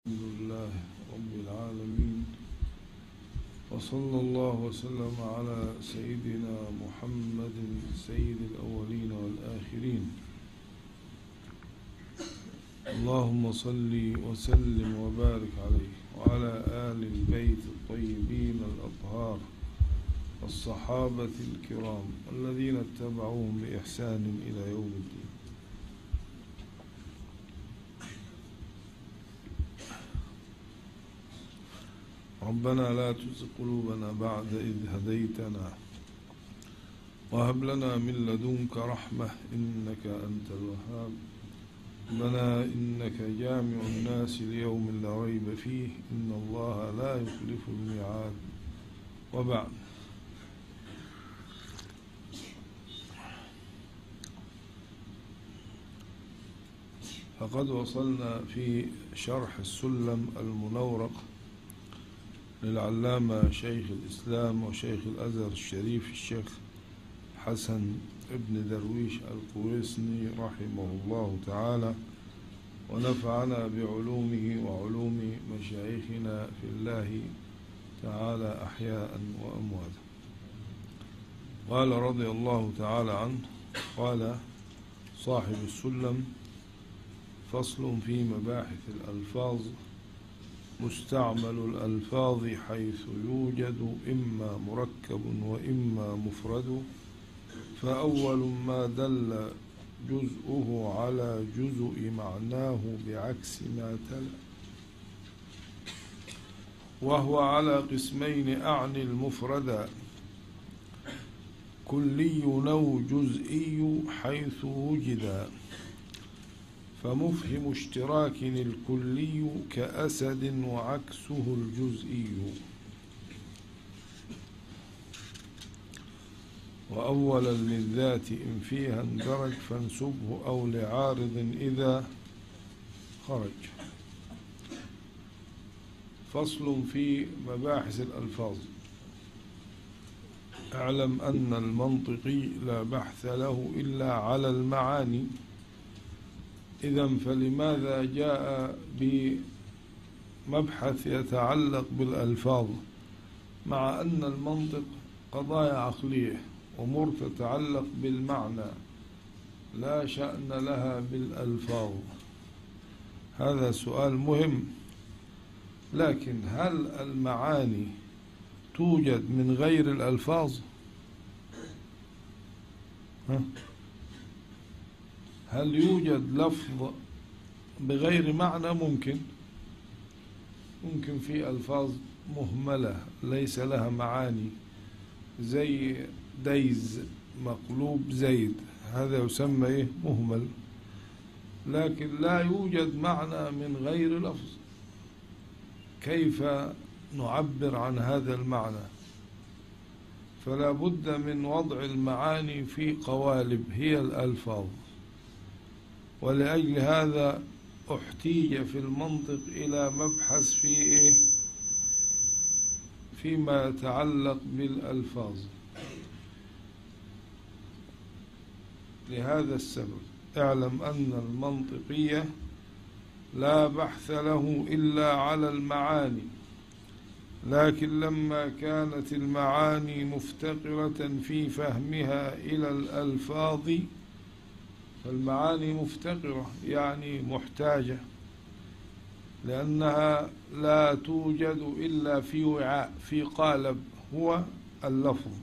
الحمد لله رب العالمين وصلى الله وسلم على سيدنا محمد سيد الأولين والآخرين اللهم صل وسلم وبارك عليه وعلى آل البيت الطيبين الأطهار الصحابة الكرام الذين اتبعوهم بإحسان إلى يوم الدين ربنا لا تزغ قلوبنا بعد إذ هديتنا وهب لنا من لدنك رحمة إنك أنت الوهاب ربنا إنك جامع الناس ليوم لا ريب فيه إن الله لا يخلف الميعاد وبعد فقد وصلنا في شرح السلم المنورق للعلامة شيخ الإسلام وشيخ الأزهر الشريف الشيخ حسن ابن درويش القويسني رحمه الله تعالى ونفعنا بعلومه وعلوم مشايخنا في الله تعالى أحياء وأمواتا قال رضي الله تعالى عنه قال صاحب السلم فصل في مباحث الألفاظ مستعمل الألفاظ حيث يوجد إما مركب وإما مفرد فأول ما دل جزءه على جزء معناه بعكس ما تلا وهو على قسمين أعني المفرد كلي أو جزئي حيث وجدا فمفهم اشتراك الكلي كأسد وعكسه الجزئي وأولا للذات إن فيها اندرج فانسبه أو لعارض إذا خرج فصل في مباحث الألفاظ اعلم أن المنطقي لا بحث له إلا على المعاني إذا فلماذا جاء بمبحث يتعلق بالألفاظ مع أن المنطق قضايا عقلية أمور تتعلق بالمعنى لا شأن لها بالألفاظ هذا سؤال مهم لكن هل المعاني توجد من غير الألفاظ ها؟ هل يوجد لفظ بغير معنى ممكن ممكن في ألفاظ مهملة ليس لها معاني زي ديز مقلوب زيد هذا يسمى إيه مهمل لكن لا يوجد معنى من غير لفظ كيف نعبر عن هذا المعنى فلا بد من وضع المعاني في قوالب هي الألفاظ ولأجل هذا احتيج في المنطق إلى مبحث في إيه فيما يتعلق بالألفاظ لهذا السبب اعلم أن المنطقية لا بحث له إلا على المعاني لكن لما كانت المعاني مفتقرة في فهمها إلى الألفاظ فالمعاني مفتقرة يعني محتاجة لأنها لا توجد إلا في وعاء في قالب هو اللفظ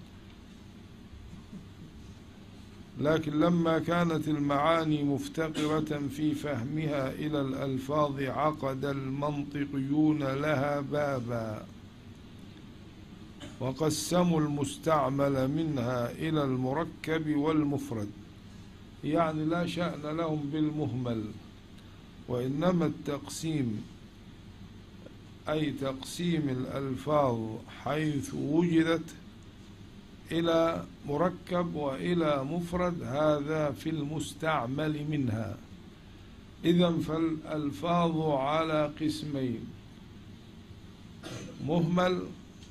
لكن لما كانت المعاني مفتقرة في فهمها إلى الألفاظ عقد المنطقيون لها بابا وقسموا المستعمل منها إلى المركب والمفرد يعني لا شأن لهم بالمهمل وإنما التقسيم أي تقسيم الألفاظ حيث وجدت إلى مركب وإلى مفرد هذا في المستعمل منها إذا فالألفاظ على قسمين مهمل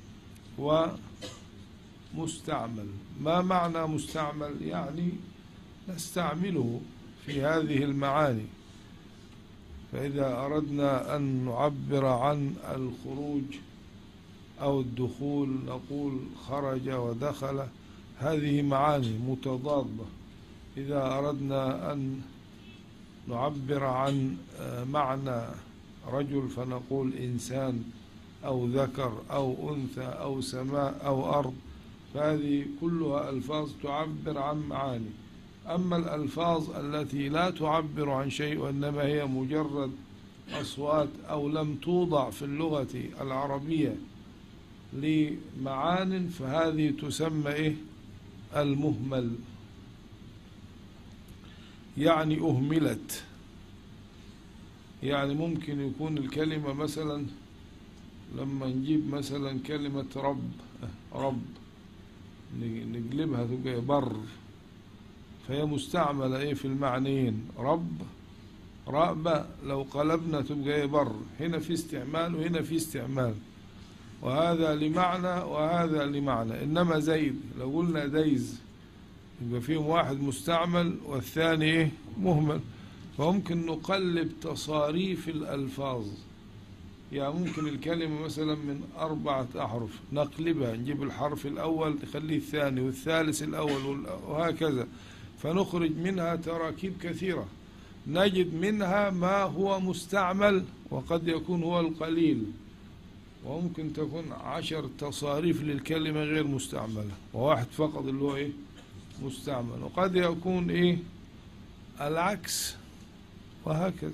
ومستعمل ما معنى مستعمل يعني نستعمله في هذه المعاني فإذا أردنا أن نعبر عن الخروج أو الدخول نقول خرج ودخل هذه معاني متضادة إذا أردنا أن نعبر عن معنى رجل فنقول إنسان أو ذكر أو أنثى أو سماء أو أرض فهذه كلها ألفاظ تعبر عن معاني أما الألفاظ التي لا تعبر عن شيء وإنما هي مجرد أصوات أو لم توضع في اللغة العربية لمعان فهذه تسمى إيه المهمل يعني أهملت يعني ممكن يكون الكلمة مثلا لما نجيب مثلا كلمة رب رب نقلبها تبقى بر فهي مستعملة ايه في المعنيين رب رأبة لو قلبنا تبقى ايه بر هنا في استعمال وهنا في استعمال وهذا لمعنى وهذا لمعنى إنما زيد لو قلنا ديز يبقى فيهم واحد مستعمل والثاني ايه مهمل فممكن نقلب تصاريف الألفاظ يعني ممكن الكلمة مثلا من أربعة أحرف نقلبها نجيب الحرف الأول نخليه الثاني والثالث الأول وهكذا فنخرج منها تراكيب كثيرة نجد منها ما هو مستعمل وقد يكون هو القليل وممكن تكون عشر تصاريف للكلمة غير مستعملة وواحد فقط اللي هو إيه مستعمل وقد يكون إيه العكس وهكذا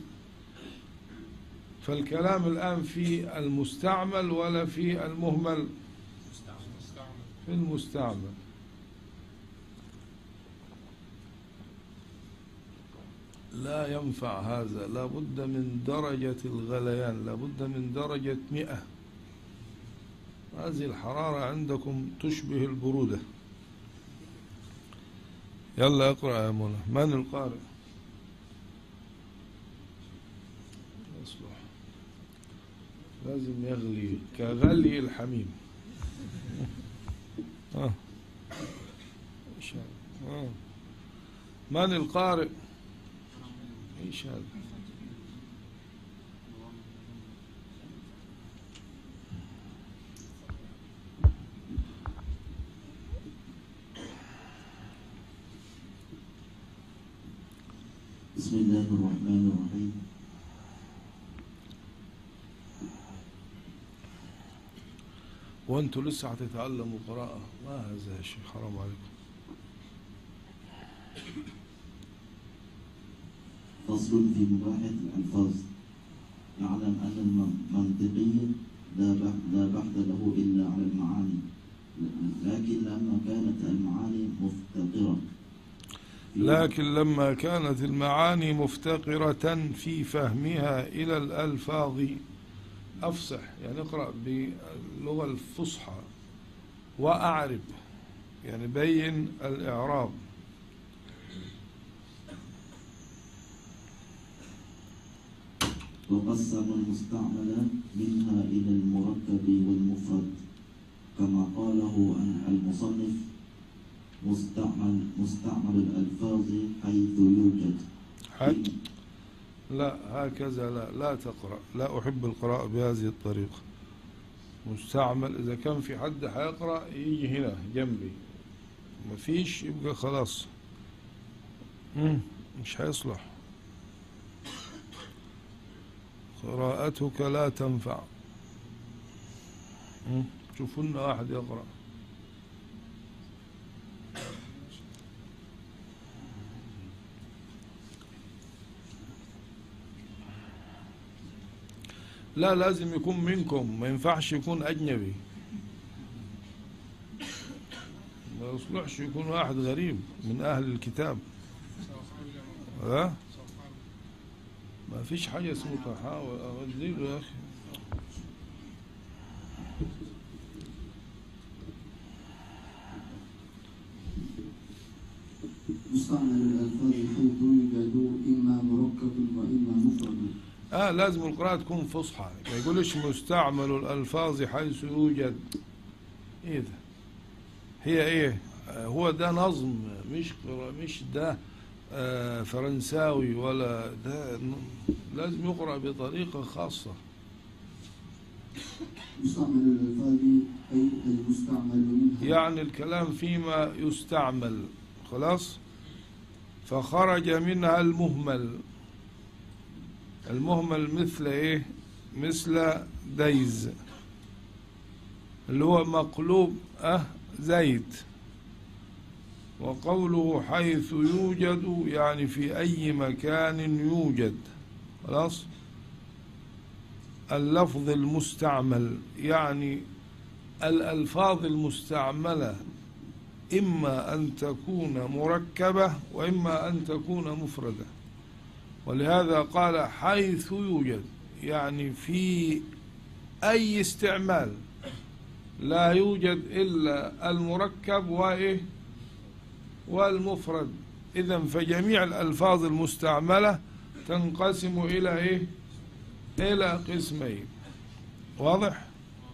فالكلام الآن في المستعمل ولا في المهمل في المستعمل لا ينفع هذا لا بد من درجة الغليان لا بد من درجة مئة هذه الحرارة عندكم تشبه البرودة يلا اقرأ يا منى من القارئ يصلح لازم يغلي كغلي الحميم آه. آه. من القارئ ايش هذا بسم الله الرحمن الرحيم وانتوا لسه هتتعلموا قراءة ما هذا يا شيخ حرام عليكم فصل في مباحث الألفاظ يعلم أن المنطقي لا بحث, لا بحث له إلا على المعاني لكن لما كانت المعاني مفتقرة لكن لما كانت المعاني مفتقرة في فهمها إلى الألفاظ أفصح يعني اقرأ باللغة الفصحى وأعرب يعني بين الإعراب وقسم المستعمل منها إلى المركب والمفرد كما قاله المصنف مستعمل مستعمل الألفاظ حيث يوجد حد لا هكذا لا لا تقرأ لا أحب القراءة بهذه الطريقة مستعمل إذا كان في حد حيقرأ يجي هنا جنبي ما فيش يبقى خلاص مم. مش هيصلح قراءتك لا تنفع مم. شوفوا لنا واحد يقرأ لا لازم يكون منكم ما ينفعش يكون أجنبي ما يصلحش يكون واحد غريب من أهل الكتاب ها ما فيش حاجة اسمه تحاول أوديله يا أخي مستعمل الألفاظ حيث يوجد إما مركب وإما مفرد آه لازم القراءة تكون فصحى ما يقولش مستعمل الألفاظ حيث يوجد إيه ده هي إيه آه هو ده نظم مش قراءة مش ده آه، فرنساوي ولا ده لازم يقرأ بطريقة خاصة مستعمل الألفاظ أي المستعمل منها يعني الكلام فيما يستعمل خلاص فخرج منها المهمل المهمل مثل ايه مثل ديز اللي هو مقلوب اه زيت وقوله حيث يوجد يعني في اي مكان يوجد خلاص اللفظ المستعمل يعني الألفاظ المستعملة إما أن تكون مركبة وإما أن تكون مفردة ولهذا قال حيث يوجد يعني في أي استعمال لا يوجد إلا المركب وإيه والمفرد إذا فجميع الألفاظ المستعملة تنقسم إلى إيه إلى قسمين واضح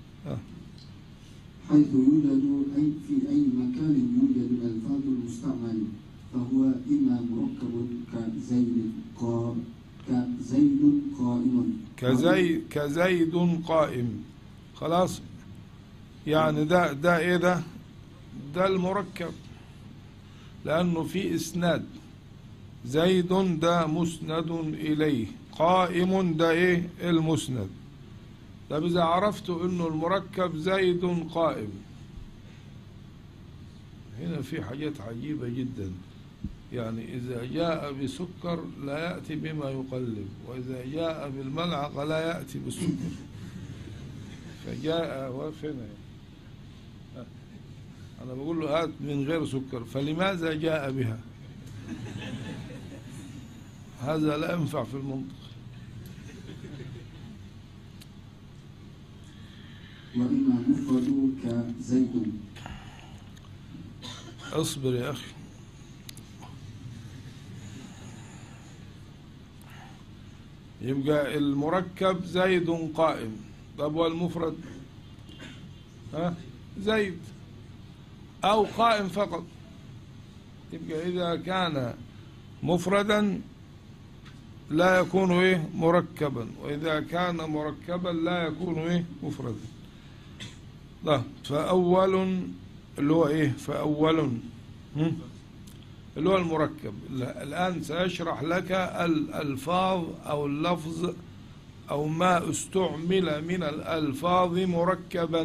حيث يوجد أي في أي مكان يوجد الألفاظ المستعمل فهو إما مركب كزيد قا كزيد قائم كزي كزيد قائم خلاص يعني ده ده ايه ده ده المركب لانه في اسناد زيد ده مسند اليه قائم ده ايه المسند طب اذا عرفت انه المركب زيد قائم هنا في حاجات عجيبة جدا يعني إذا جاء بسكر لا يأتي بما يقلب وإذا جاء بالملعقة لا يأتي بالسكر فجاء وفنا أنا بقول له هات من غير سكر فلماذا جاء بها هذا لا ينفع في المنطق وإما مفرد كزيد اصبر يا أخي يبقى المركب زيد قائم طب والمفرد ها زيد أو قائم فقط يبقى إذا كان مفردا لا يكون إيه مركبا وإذا كان مركبا لا يكون إيه مفردا ده فأول اللي هو إيه فأول هم؟ اللي هو المركب لا، الآن سأشرح لك الألفاظ أو اللفظ أو ما استعمل من الألفاظ مركبا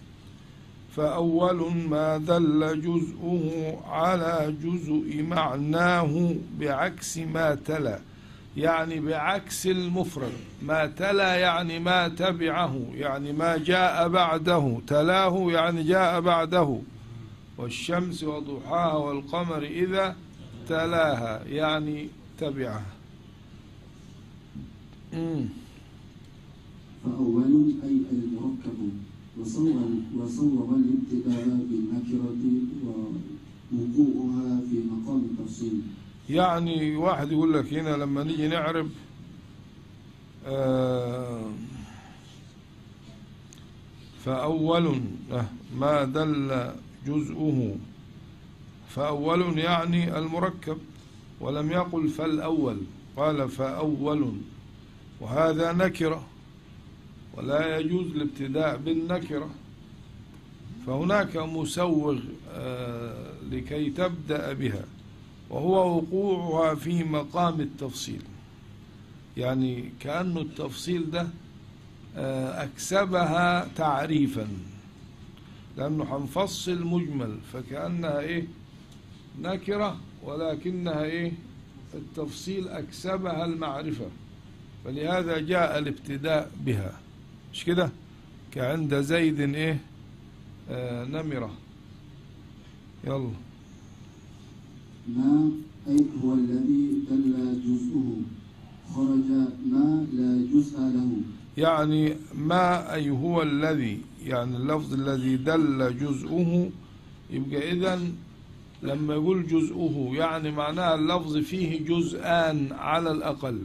فأول ما دل جزءه على جزء معناه بعكس ما تلا يعني بعكس المفرد ما تلا يعني ما تبعه يعني ما جاء بعده تلاه يعني جاء بعده والشمس وضحاها والقمر إذا تلاها يعني تبعها مم. فأول أي المركب وصور وصور الابتداء بالنكرة ووقوعها في مقام التفصيل يعني واحد يقول لك هنا لما نيجي نعرف آه، فأول آه، ما دل جزءه فأول يعني المركب ولم يقل فالأول قال فأول وهذا نكرة ولا يجوز الابتداء بالنكرة فهناك مسوغ آه، لكي تبدأ بها وهو وقوعها في مقام التفصيل يعني كأنه التفصيل ده آه، أكسبها تعريفا لأنه هنفصل مجمل فكأنها إيه نكرة ولكنها إيه التفصيل أكسبها المعرفة فلهذا جاء الابتداء بها مش كده كعند زيد إيه آه نمرة يلا ما أي هو الذي دل جزءه خرج ما لا جزء له يعني ما أي هو الذي يعني اللفظ الذي دل جزءه يبقى إذن لما يقول جزءه يعني معناها اللفظ فيه جزءان على الأقل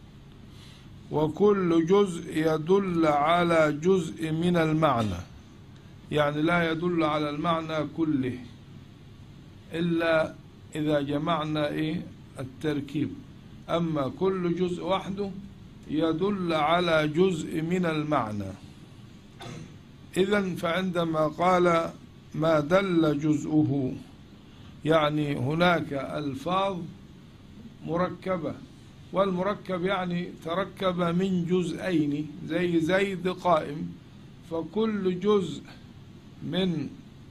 وكل جزء يدل على جزء من المعنى يعني لا يدل على المعنى كله إلا إذا جمعنا إيه التركيب أما كل جزء وحده يدل على جزء من المعنى إذا فعندما قال ما دل جزءه يعني هناك ألفاظ مركبة والمركب يعني تركب من جزئين زي زيد قائم فكل جزء من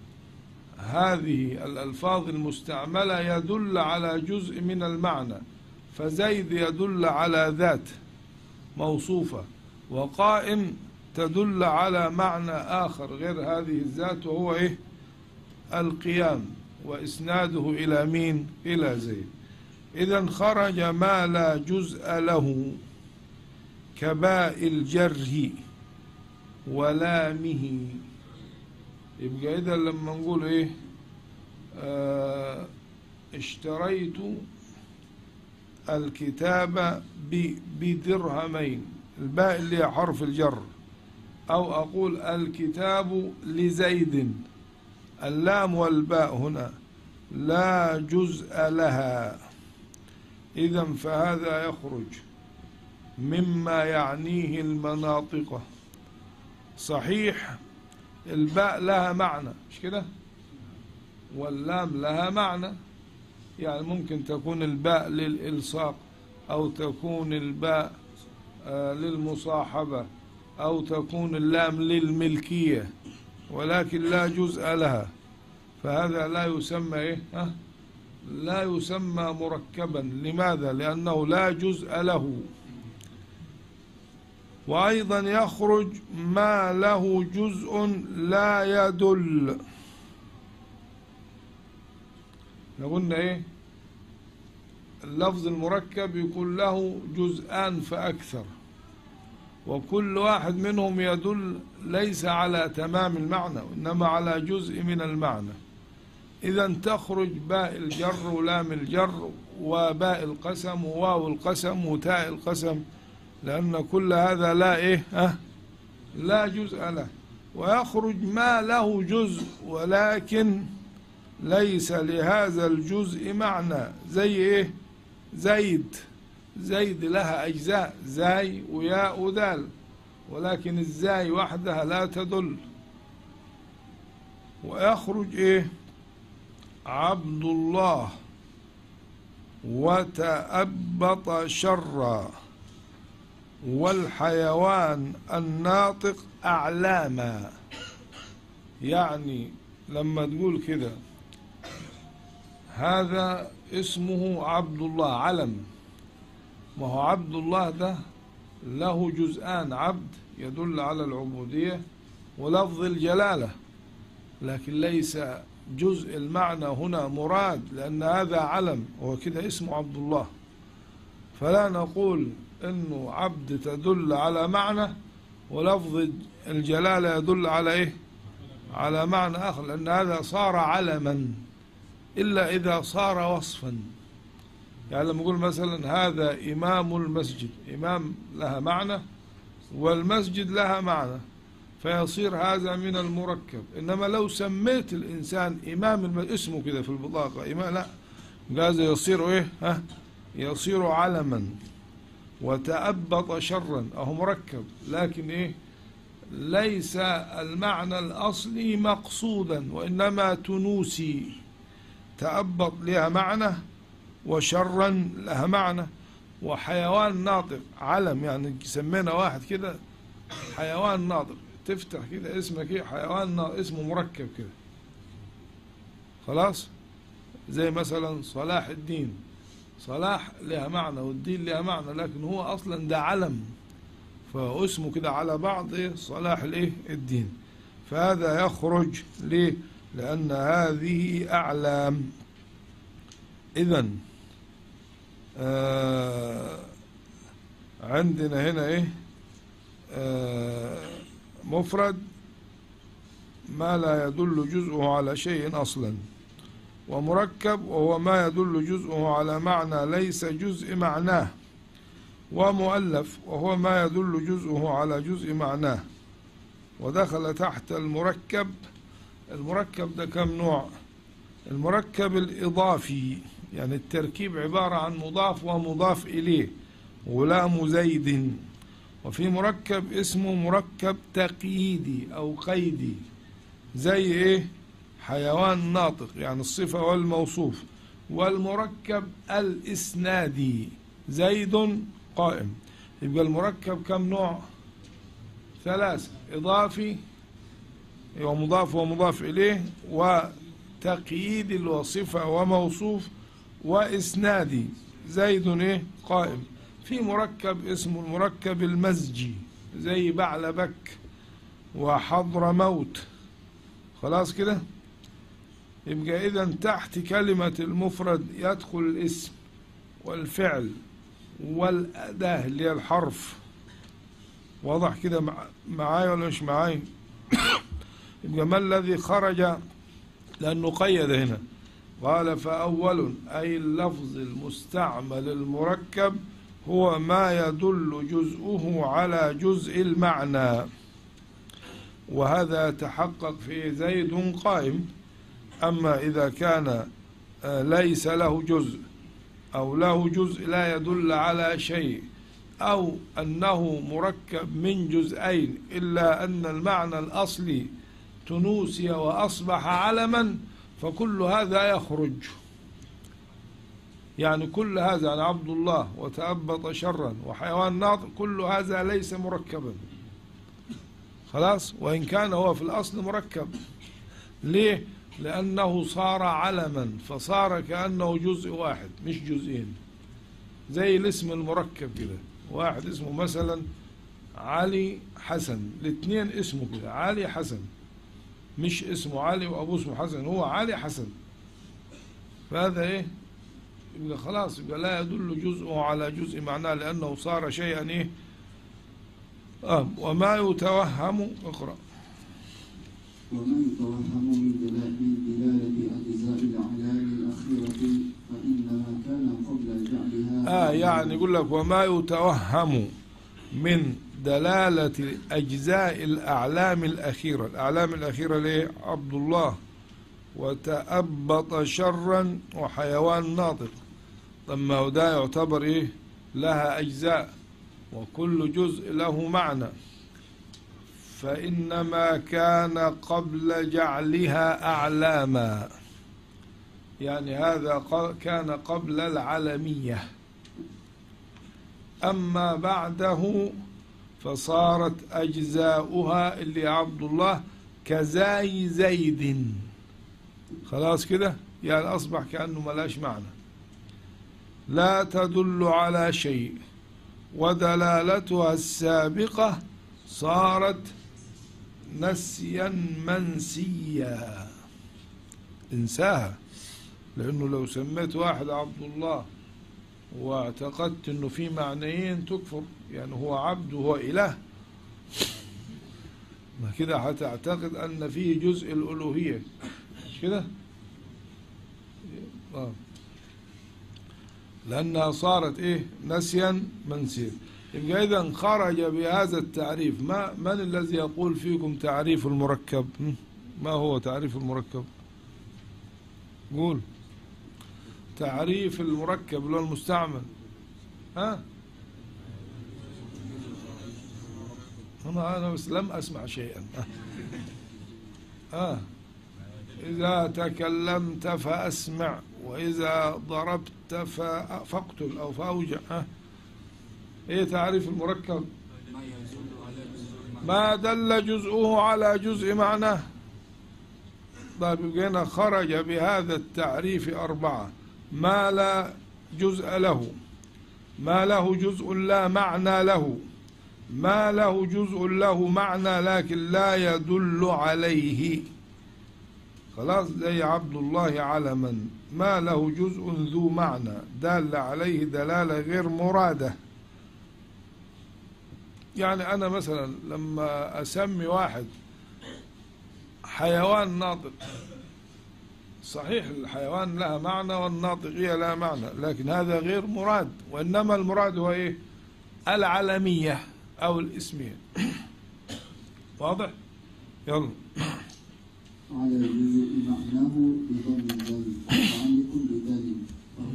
هذه الألفاظ المستعملة يدل على جزء من المعنى فزيد يدل على ذات موصوفة وقائم تدل على معنى آخر غير هذه الذات وهو إيه القيام وإسناده إلى مين إلى زيد إذا خرج ما لا جزء له كباء الجره ولامه يبقى إذا لما نقول إيه آه اشتريت الكتاب ب- بدرهمين الباء اللي هي حرف الجر أو أقول الكتاب لزيد اللام والباء هنا لا جزء لها إذا فهذا يخرج مما يعنيه المناطق صحيح الباء لها معنى مش كده واللام لها معنى يعني ممكن تكون الباء للإلصاق أو تكون الباء آه، للمصاحبة أو تكون اللام للملكية ولكن لا جزء لها فهذا لا يسمى إيه؟ ها؟ لا يسمى مركبا لماذا؟ لأنه لا جزء له وأيضا يخرج ما له جزء لا يدل قلنا إيه اللفظ المركب يكون له جزءان فأكثر وكل واحد منهم يدل ليس على تمام المعنى وإنما على جزء من المعنى إذا تخرج باء الجر ولام الجر وباء القسم وواو القسم وتاء القسم لأن كل هذا لا إيه أه لا جزء له ويخرج ما له جزء ولكن ليس لهذا الجزء معنى زي إيه زيد زيد لها أجزاء زاي وياء وذال ولكن الزاي وحدها لا تدل ويخرج إيه عبد الله وتأبط شرا والحيوان الناطق أعلاما يعني لما تقول كده هذا اسمه عبد الله علم ما هو عبد الله ده له جزءان عبد يدل على العبودية ولفظ الجلالة لكن ليس جزء المعنى هنا مراد لأن هذا علم هو كده اسمه عبد الله فلا نقول انه عبد تدل على معنى ولفظ الجلالة يدل على ايه على معنى اخر لان هذا صار علما الا اذا صار وصفا يعني لما نقول مثلا هذا امام المسجد امام لها معنى والمسجد لها معنى فيصير هذا من المركب انما لو سميت الانسان امام الم... اسمه كده في البطاقه امام لا هذا يصير ايه ها يصير علما وتأبط شرا أهو مركب لكن إيه ليس المعنى الأصلي مقصودا وإنما تنوسي تأبط لها معنى وشرا لها معنى وحيوان ناطق علم يعني سمينا واحد كده حيوان ناطق تفتح كده اسمك ايه حيوان ناطق اسمه مركب كده خلاص زي مثلا صلاح الدين صلاح لها معنى والدين لها معنى لكن هو اصلا ده علم فاسمه كده على بعض ايه صلاح الايه الدين فهذا يخرج ليه لان هذه اعلام اذا آه عندنا هنا ايه آه مفرد ما لا يدل جزءه على شيء اصلا ومركب وهو ما يدل جزءه على معنى ليس جزء معناه ومؤلف وهو ما يدل جزءه على جزء معناه ودخل تحت المركب المركب ده كم نوع المركب الإضافي يعني التركيب عبارة عن مضاف ومضاف إليه غلام زيد وفي مركب اسمه مركب تقييدي أو قيدي زي إيه حيوان ناطق يعني الصفة والموصوف والمركب الإسنادي زيد قائم يبقى المركب كم نوع ثلاثة إضافي ومضاف ومضاف إليه وتقييد الوصفة وموصوف وإسنادي زيد إيه قائم في مركب اسمه المركب المزجي زي بعلبك وحضر موت خلاص كده يبقى إذا تحت كلمة المفرد يدخل الاسم والفعل والأداة اللي هي الحرف واضح كده مع- معايا ولا مش معايا يبقى ما الذي خرج لأنه قيد هنا قال فأول أي اللفظ المستعمل المركب هو ما يدل جزءه على جزء المعنى وهذا يتحقق في زيد قائم أما إذا كان آه، ليس له جزء أو له جزء لا يدل على شيء أو أنه مركب من جزئين إلا أن المعنى الأصلي تنوسي وأصبح علما فكل هذا يخرج يعني كل هذا عن عبد الله وتأبط شرا وحيوان ناطق كل هذا ليس مركبا خلاص وإن كان هو في الأصل مركب ليه لأنه صار علما فصار كأنه جزء واحد مش جزئين زي الاسم المركب كده واحد اسمه مثلا علي حسن الاثنين اسمه كده علي حسن مش اسمه علي وابوه اسمه حسن هو علي حسن فهذا ايه يبقى خلاص يبقى لا يدل جزءه على جزء معناه لانه صار شيئا ايه آه وما يتوهم اقرا وما يتوهم من دلا- من دلالة أجزاء الأعلام الأخيرة فإنما كان قبل جعلها آه يعني يقول لك وما يتوهم من دلالة أجزاء الأعلام الأخيرة الأعلام الأخيرة ليه عبد الله وتأبط شرا وحيوان ناطق لما هو ده يعتبر إيه لها أجزاء وكل جزء له معنى فإنما كان قبل جعلها أعلاما يعني هذا ق- كان قبل العلمية أما بعده فصارت أجزاؤها اللي عبد الله كزاي زيد خلاص كده يعني أصبح كأنه ملاش معنى لا تدل على شيء ودلالتها السابقة صارت نسيا منسيا انساها لأنه لو سميت واحد عبد الله واعتقدت أنه في معنيين تكفر يعني هو عبد وهو إله ما كده هتعتقد أن فيه جزء الألوهية مش كده آه. لأنها صارت إيه نسيا منسيا يبقى إذا خرج بهذا التعريف ما من الذي يقول فيكم تعريف المركب هم؟ ما هو تعريف المركب قول تعريف المركب اللي هو المستعمل ها أنا أنا بس لم أسمع شيئا آه إذا تكلمت فأسمع وإذا ضربت ف- فاقتل أو فأوجع ها إيه تعريف المركب ما دل جزءه على جزء معناه طيب يبقى هنا خرج بهذا التعريف أربعة ما لا جزء له ما له جزء لا معنى له ما له جزء له معنى لكن لا يدل عليه خلاص زي عبد الله علما ما له جزء ذو معنى دال عليه دلالة غير مرادة يعني أنا مثلا لما أسمي واحد حيوان ناطق صحيح الحيوان لها معنى والناطقية لها معنى لكن هذا غير مراد وإنما المراد هو إيه العلمية أو الاسمية واضح يلا على جزء معناه بضم الدال متعلق بدال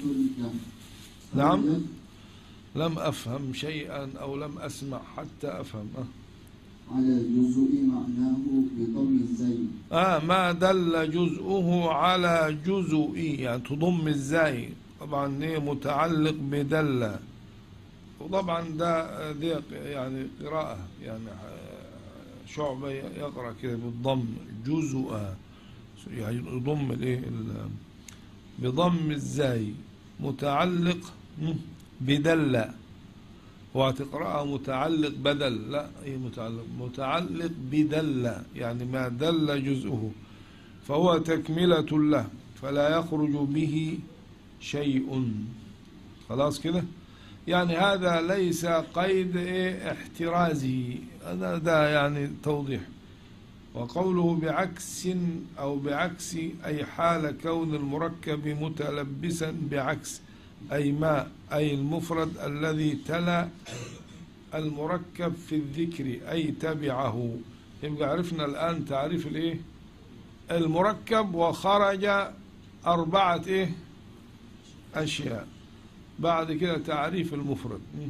له نعم. فهي لم أفهم شيئا أو لم أسمع حتى أفهم أه. على جزء معناه بضم الزين آه ما دل جزءه على جزء يعني تضم الزاي طبعا ايه متعلق بدل وطبعا ده دي يعني قراءة يعني آه، شعبة يقرأ كده بالضم جزء يعني يضم الايه ال- بضم الزاي متعلق مم، بدل وهتقرأها متعلق بدل لا ايه متعلق متعلق بدل يعني ما دل جزءه فهو تكملة له فلا يخرج به شيء خلاص كده يعني هذا ليس قيد إيه احترازي هذا ده يعني توضيح وقوله بعكس أو بعكس أي حال كون المركب متلبسا بعكس أي ما أي المفرد الذي تلا المركب في الذكر أي تبعه يبقى عرفنا الآن تعريف الإيه المركب وخرج أربعة إيه أشياء بعد كده تعريف المفرد مم.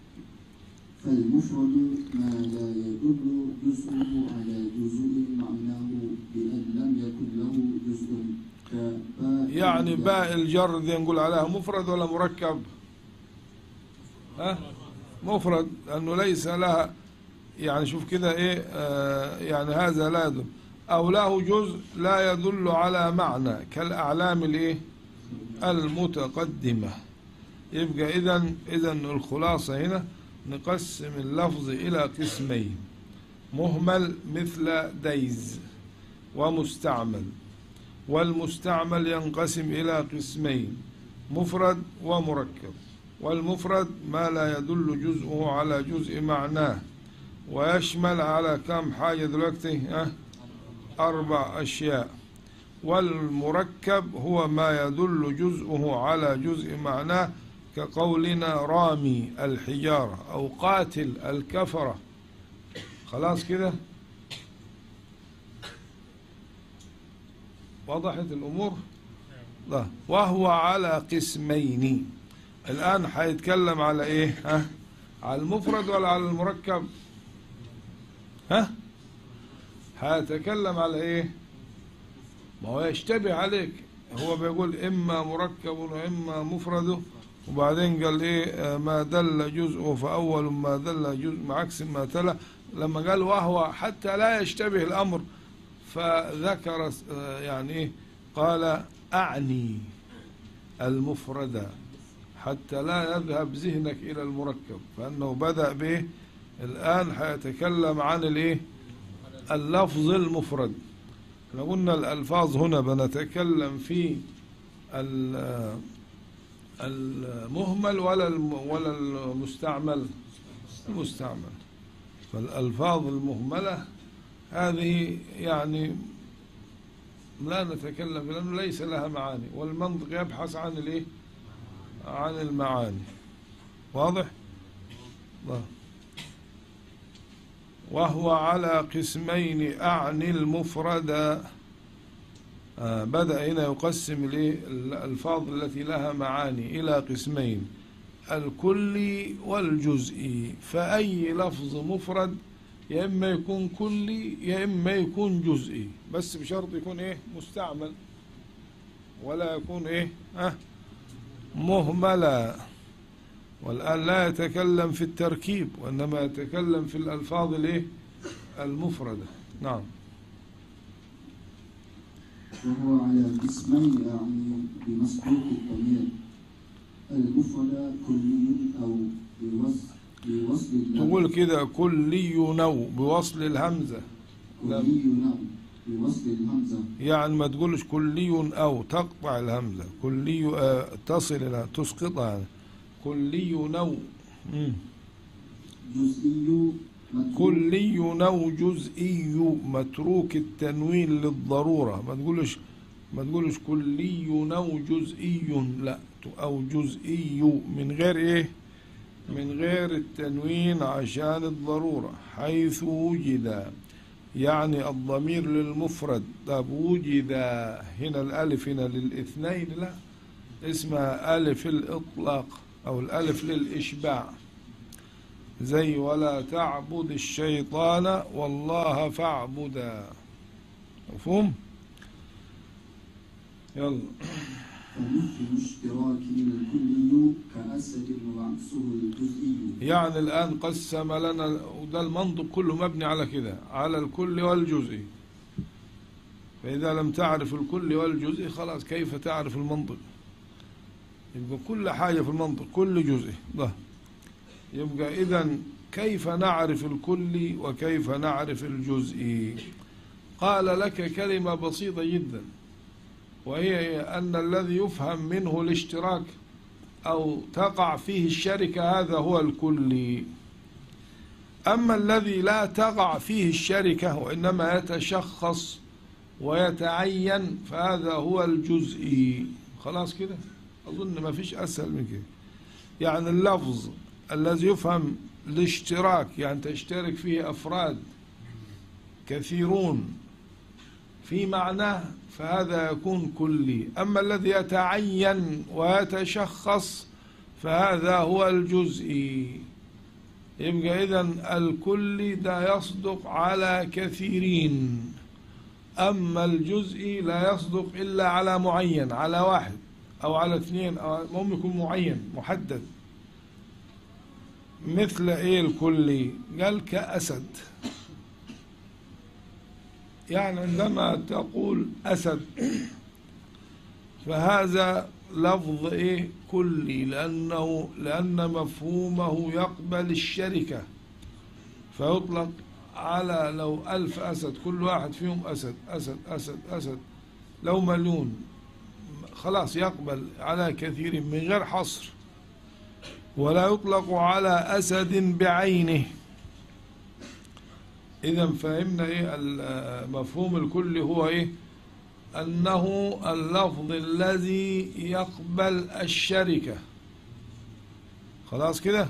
فالمفرد ما لا يدل جزءه على جزء معناه بأن لم يكن له جزء كباء يعني باء الجر دي نقول عليها مفرد ولا مركب ها مفرد لأنه ليس لها يعني شوف كده ايه آه يعني هذا لا يدل أو له جزء لا يدل على معنى كالأعلام الايه المتقدمة يبقى إذا إذا الخلاصة هنا نقسم اللفظ إلى قسمين مهمل مثل ديز ومستعمل والمستعمل ينقسم إلى قسمين مفرد ومركب والمفرد ما لا يدل جزءه على جزء معناه ويشمل على كم حاجة دلوقتي أه؟ أربع أشياء والمركب هو ما يدل جزءه على جزء معناه كقولنا رامي الحجارة أو قاتل الكفرة خلاص كده وضحت الأمور لا وهو على قسمين الآن حيتكلم على إيه ها على المفرد ولا على المركب ها حيتكلم على إيه ما هو يشتبه عليك هو بيقول إما مركب وإما مفرد وبعدين قال إيه آه، ما دل جزءه فأول ما دل جزء مع عكس ما تلا لما قال وهو حتى لا يشتبه الأمر فذكر آه، يعني إيه قال أعني المفرد حتى لا يذهب ذهنك إلى المركب فأنه بدأ به الآن حيتكلم عن الإيه اللفظ المفرد احنا قلنا الألفاظ هنا بنتكلم في ال- المهمل ولا الم- ولا المستعمل المستعمل فالألفاظ المهملة هذه يعني لا نتكلم فيها لأنه ليس لها معاني والمنطق يبحث عن الايه عن المعاني واضح واضح. وهو على قسمين أعني المفرد آه بدأ هنا يقسم الايه الألفاظ التي لها معاني إلى قسمين الكلي والجزئي فأي لفظ مفرد يا إما يكون كلي يا إما يكون جزئي بس بشرط يكون إيه مستعمل ولا يكون إيه أه مهملا والآن لا يتكلم في التركيب وإنما يتكلم في الألفاظ الإيه المفردة نعم وهو على قسمين يعني بمسبوق الضمير المفرد كلي أو بوصل بوصل اللام. تقول كده كلي نو بوصل الهمزة كلي نعم بوصل الهمزة يعني ما تقولش كلي أو تقطع الهمزة كلي آه تصل إلى تسقطها يعني كلي نو مم. جزئي متروك كلي نو جزئي متروك التنوين للضرورة ما تقولش ما تقولش كلي نو جزئي لا أو جزئي من غير إيه من غير التنوين عشان الضرورة حيث وجد يعني الضمير للمفرد طب وجد هنا الألف هنا للاثنين لا اسمها ألف الإطلاق أو الألف للإشباع زي ولا تعبد الشيطان والله فاعبدا مفهوم يلا فمثل اشتراك الكلي كأسد وعكسه الجزئي يعني الآن قسم لنا وده المنطق كله مبني على كده على الكل والجزء فإذا لم تعرف الكل والجزء خلاص كيف تعرف المنطق يبقى كل حاجة في المنطق كل جزء ده يبقى إذا كيف نعرف الكل وكيف نعرف الجزء قال لك كلمة بسيطة جدا وهي أن الذي يفهم منه الاشتراك أو تقع فيه الشركة هذا هو الكلي أما الذي لا تقع فيه الشركة وإنما يتشخص ويتعين فهذا هو الجزئي خلاص كده أظن ما فيش أسهل من كده يعني اللفظ الذي يفهم الاشتراك يعني تشترك فيه أفراد كثيرون في معناه فهذا يكون كلي أما الذي يتعين ويتشخص فهذا هو الجزئي يبقى إذا الكلي ده يصدق على كثيرين أما الجزئي لا يصدق إلا على معين على واحد أو على اثنين أو المهم يكون معين محدد مثل إيه الكلي قال كأسد يعني عندما تقول أسد فهذا لفظ إيه كلي لأنه لأن مفهومه يقبل الشركة فيطلق على لو ألف أسد كل واحد فيهم أسد أسد أسد أسد لو مليون خلاص يقبل على كثير من غير حصر ولا يطلق على أسد بعينه إذا فهمنا إيه مفهوم الكل هو إيه أنه اللفظ الذي يقبل الشركة خلاص كده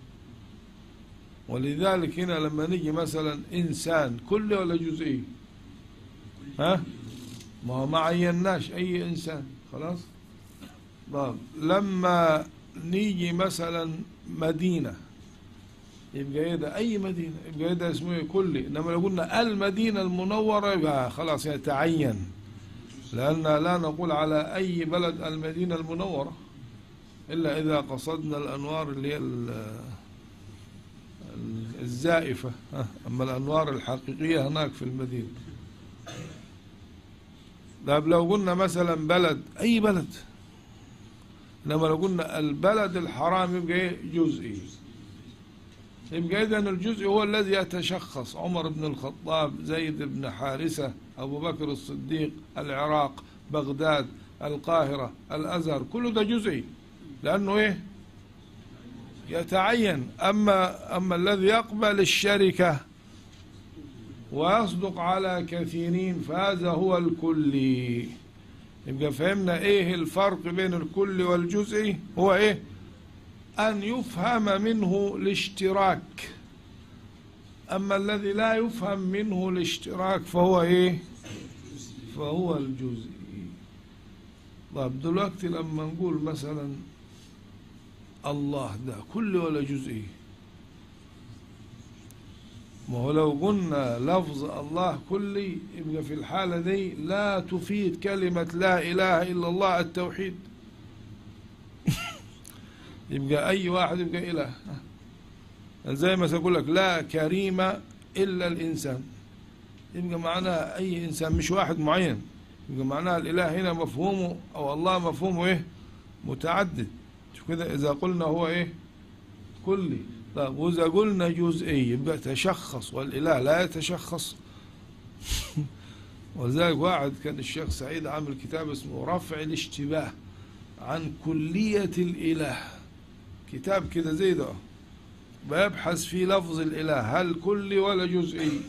ولذلك هنا لما نيجي مثلا إنسان كل ولا جزئي ها ما هو ما عيناش أي إنسان خلاص طب لما نيجي مثلا مدينة يبقى ايه ده اي مدينة يبقى ايه ده اسمه ايه كلي انما لو قلنا المدينة المنورة يبقى خلاص يتعين لأن لا نقول على أي بلد المدينة المنورة إلا إذا قصدنا الأنوار اللي هي الزائفة أما الأنوار الحقيقية هناك في المدينة طيب لو قلنا مثلا بلد أي بلد إنما لو قلنا البلد الحرام يبقى إيه جزئي يبقى إذن الجزء هو الذي يتشخص عمر بن الخطاب زيد بن حارثة أبو بكر الصديق العراق بغداد القاهرة الأزهر كله ده جزئي لأنه إيه يتعين أما أما الذي يقبل الشركة ويصدق على كثيرين فهذا هو الكلي يبقى فهمنا إيه الفرق بين الكل والجزئي هو إيه أن يفهم منه الاشتراك أما الذي لا يفهم منه الاشتراك فهو إيه فهو الجزئي طيب دلوقتي لما نقول مثلا الله ده كل ولا جزئي ما هو لو قلنا لفظ الله كلي يبقى في الحالة دي لا تفيد كلمة لا إله إلا الله التوحيد يبقى أي واحد يبقى إله زي ما سأقول لك لا كريم إلا الإنسان يبقى معناها أي إنسان مش واحد معين يبقى معناها الإله هنا مفهومه أو الله مفهومه إيه متعدد شوف كده إذا قلنا هو إيه كلي طيب وإذا قلنا جزئي يبقى تشخص والإله لا يتشخص ولذلك واحد كان الشيخ سعيد عامل كتاب اسمه رفع الاشتباه عن كلية الإله كتاب كده زي ده بيبحث في لفظ الإله هل كلي ولا جزئي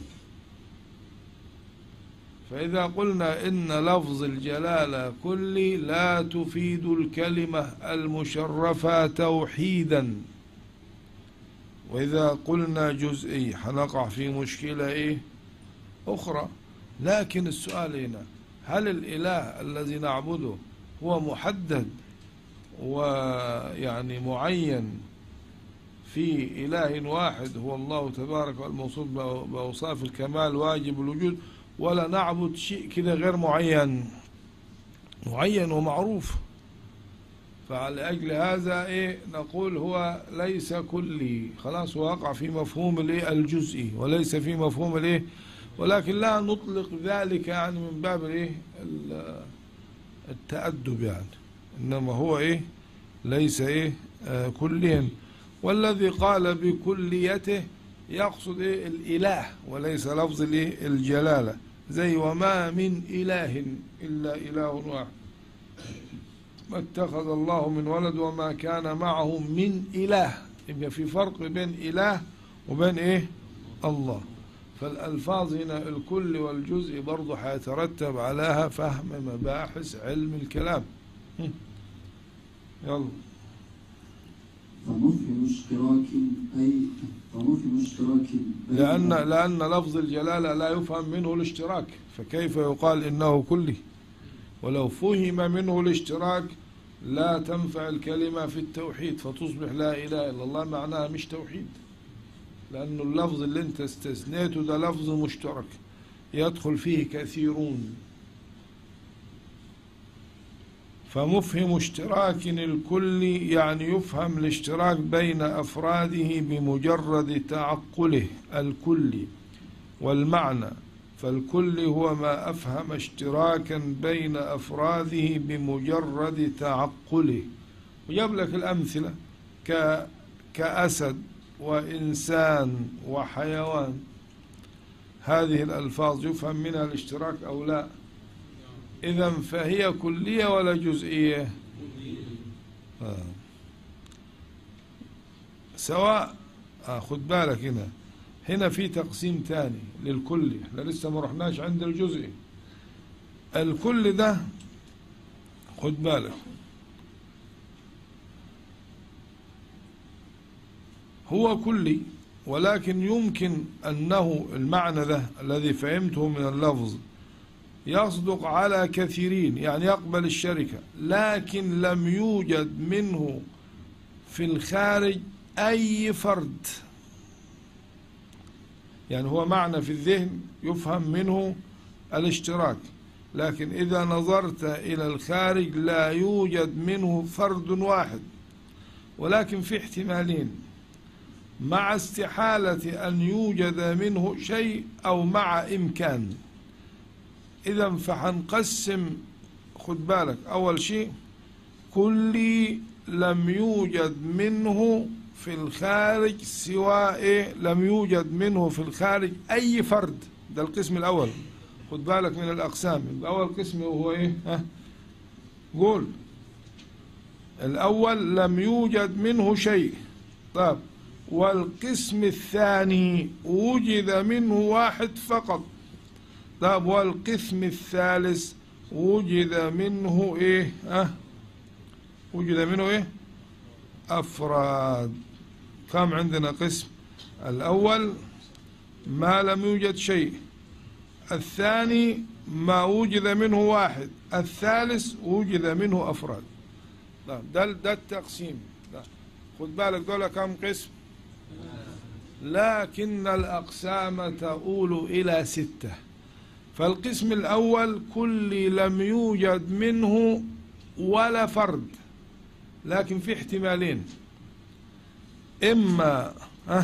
فإذا قلنا إن لفظ الجلالة كلي لا تفيد الكلمة المشرفة توحيدا وإذا قلنا جزئي حنقع في مشكلة إيه أخرى لكن السؤال هنا هل الإله الذي نعبده هو محدد ويعني معين في إله واحد هو الله تبارك والموصوف بأ- بأوصاف الكمال واجب الوجود ولا نعبد شيء كده غير معين معين ومعروف فعلى أجل هذا إيه نقول هو ليس كلي خلاص هو وقع في مفهوم الإيه الجزئي وليس في مفهوم الإيه ولكن لا نطلق ذلك يعني من باب الإيه ال- التأدب يعني إنما هو إيه ليس إيه آه كليا والذي قال بكليته يقصد إيه الإله وليس لفظ الإيه الجلالة زي وما من إله إلا إله واحد ما اتخذ الله من ولد وما كان معه من إله يبقى في فرق بين إله وبين إيه الله فالألفاظ هنا الكل والجزء برضه حيترتب عليها فهم مباحث علم الكلام هم. يلا فمفهم اشتراك أي فمفهم اشتراك بين- لأن لأن لفظ الجلالة لا يفهم منه الاشتراك فكيف يقال إنه كلي ولو فهم منه الاشتراك لا تنفع الكلمة في التوحيد فتصبح لا إله إلا الله معناها مش توحيد لأن اللفظ اللي أنت استثنيته ده لفظ مشترك يدخل فيه كثيرون فمفهم اشتراك الكل يعني يفهم الاشتراك بين أفراده بمجرد تعقله الكلي والمعنى فالكل هو ما أفهم اشتراكا بين أفراده بمجرد تعقله وجاب لك الأمثلة ك كأسد وإنسان وحيوان هذه الألفاظ يفهم منها الاشتراك أو لا إذا فهي كلية ولا جزئية آه. سواء آه خد بالك هنا هنا في تقسيم تاني للكلي احنا لسه ما رحناش عند الجزئي الكل ده خد بالك هو كلي ولكن يمكن أنه المعنى ده الذي فهمته من اللفظ يصدق على كثيرين يعني يقبل الشركة لكن لم يوجد منه في الخارج أي فرد يعني هو معنى في الذهن يفهم منه الاشتراك لكن إذا نظرت إلى الخارج لا يوجد منه فرد واحد ولكن في احتمالين مع استحالة أن يوجد منه شيء أو مع إمكان إذا فحنقسم خد بالك أول شيء كلي لم يوجد منه في الخارج سوى إيه لم يوجد منه في الخارج أي فرد ده القسم الأول خد بالك من الأقسام يبقى أول قسم هو إيه ها قول الأول لم يوجد منه شيء طيب والقسم الثاني وجد منه واحد فقط طيب والقسم الثالث وجد منه ايه اه وجد منه ايه افراد كم عندنا قسم الاول ما لم يوجد شيء الثاني ما وجد منه واحد الثالث وجد منه افراد طيب ده ده التقسيم ده. خد بالك دول كم قسم لكن الأقسام تؤول إلى ستة فالقسم الأول كل لم يوجد منه ولا فرد لكن في احتمالين إما أه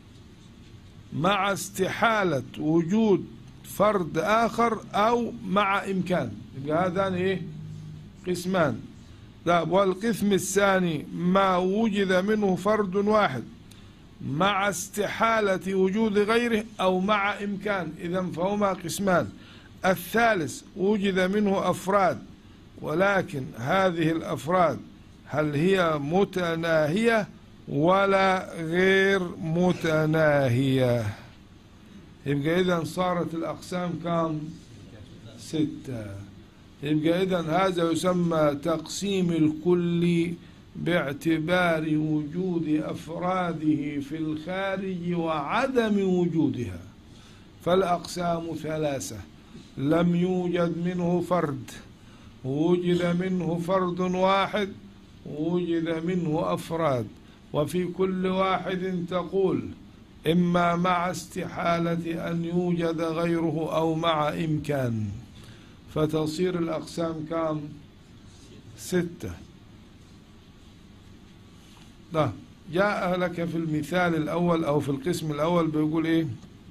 مع استحالة وجود فرد آخر أو مع إمكان يبقى هذان إيه قسمان لا والقسم الثاني ما وجد منه فرد واحد مع استحالة وجود غيره أو مع إمكان إذا فهما قسمان الثالث وجد منه أفراد ولكن هذه الأفراد هل هي متناهية ولا غير متناهية يبقى إذا صارت الأقسام كم ستة يبقى إذا هذا يسمى تقسيم الكل باعتبار وجود أفراده في الخارج وعدم وجودها فالأقسام ثلاثة لم يوجد منه فرد وجد منه فرد واحد وجد منه أفراد وفي كل واحد تقول إما مع استحالة أن يوجد غيره أو مع إمكان فتصير الأقسام كام ستة ده جاء لك في المثال الأول أو في القسم الأول بيقول إيه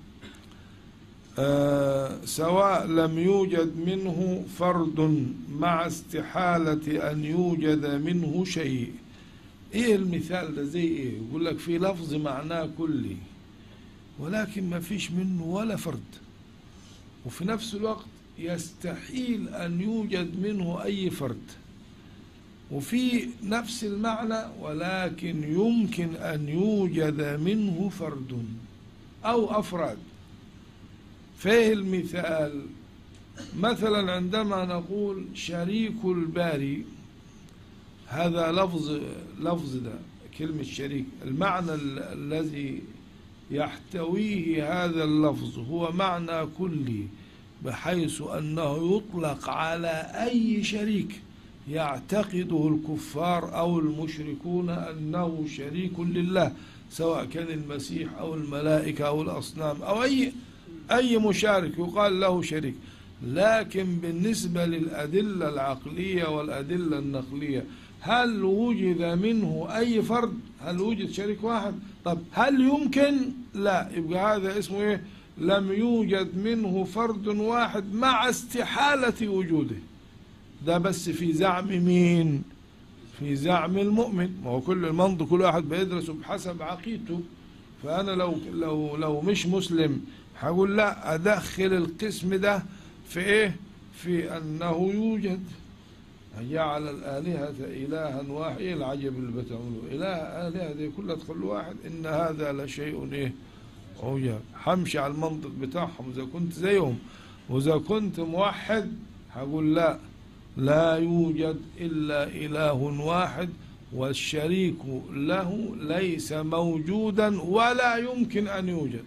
آه سواء لم يوجد منه فرد مع استحالة أن يوجد منه شيء إيه المثال ده زي إيه يقول لك في لفظ معناه كلي ولكن ما فيش منه ولا فرد وفي نفس الوقت يستحيل أن يوجد منه أي فرد وفي نفس المعنى ولكن يمكن أن يوجد منه فرد أو أفراد فيه المثال مثلا عندما نقول شريك الباري هذا لفظ لفظ ده كلمة شريك المعنى ال- الذي يحتويه هذا اللفظ هو معنى كلي بحيث أنه يطلق على أي شريك يعتقده الكفار أو المشركون أنه شريك لله سواء كان المسيح أو الملائكة أو الأصنام أو أي أي مشارك يقال له شريك لكن بالنسبة للأدلة العقلية والأدلة النقلية هل وجد منه أي فرد هل وجد شريك واحد طب هل يمكن لا يبقى هذا اسمه إيه لم يوجد منه فرد واحد مع استحالة وجوده ده بس في زعم مين في زعم المؤمن ما هو كل المنطق كل واحد بيدرسه بحسب عقيدته فأنا لو لو لو مش مسلم هقول لا أدخل القسم ده في إيه في أنه يوجد جعل الآلهة إلها واحد إيه العجب اللي بتعمله إله آلهة دي كلها تخلوا واحد إن هذا لشيء إيه عجاب حمشي على المنطق بتاعهم إذا كنت زيهم وإذا كنت موحد هقول لا لا يوجد إلا إله واحد والشريك له ليس موجودا ولا يمكن أن يوجد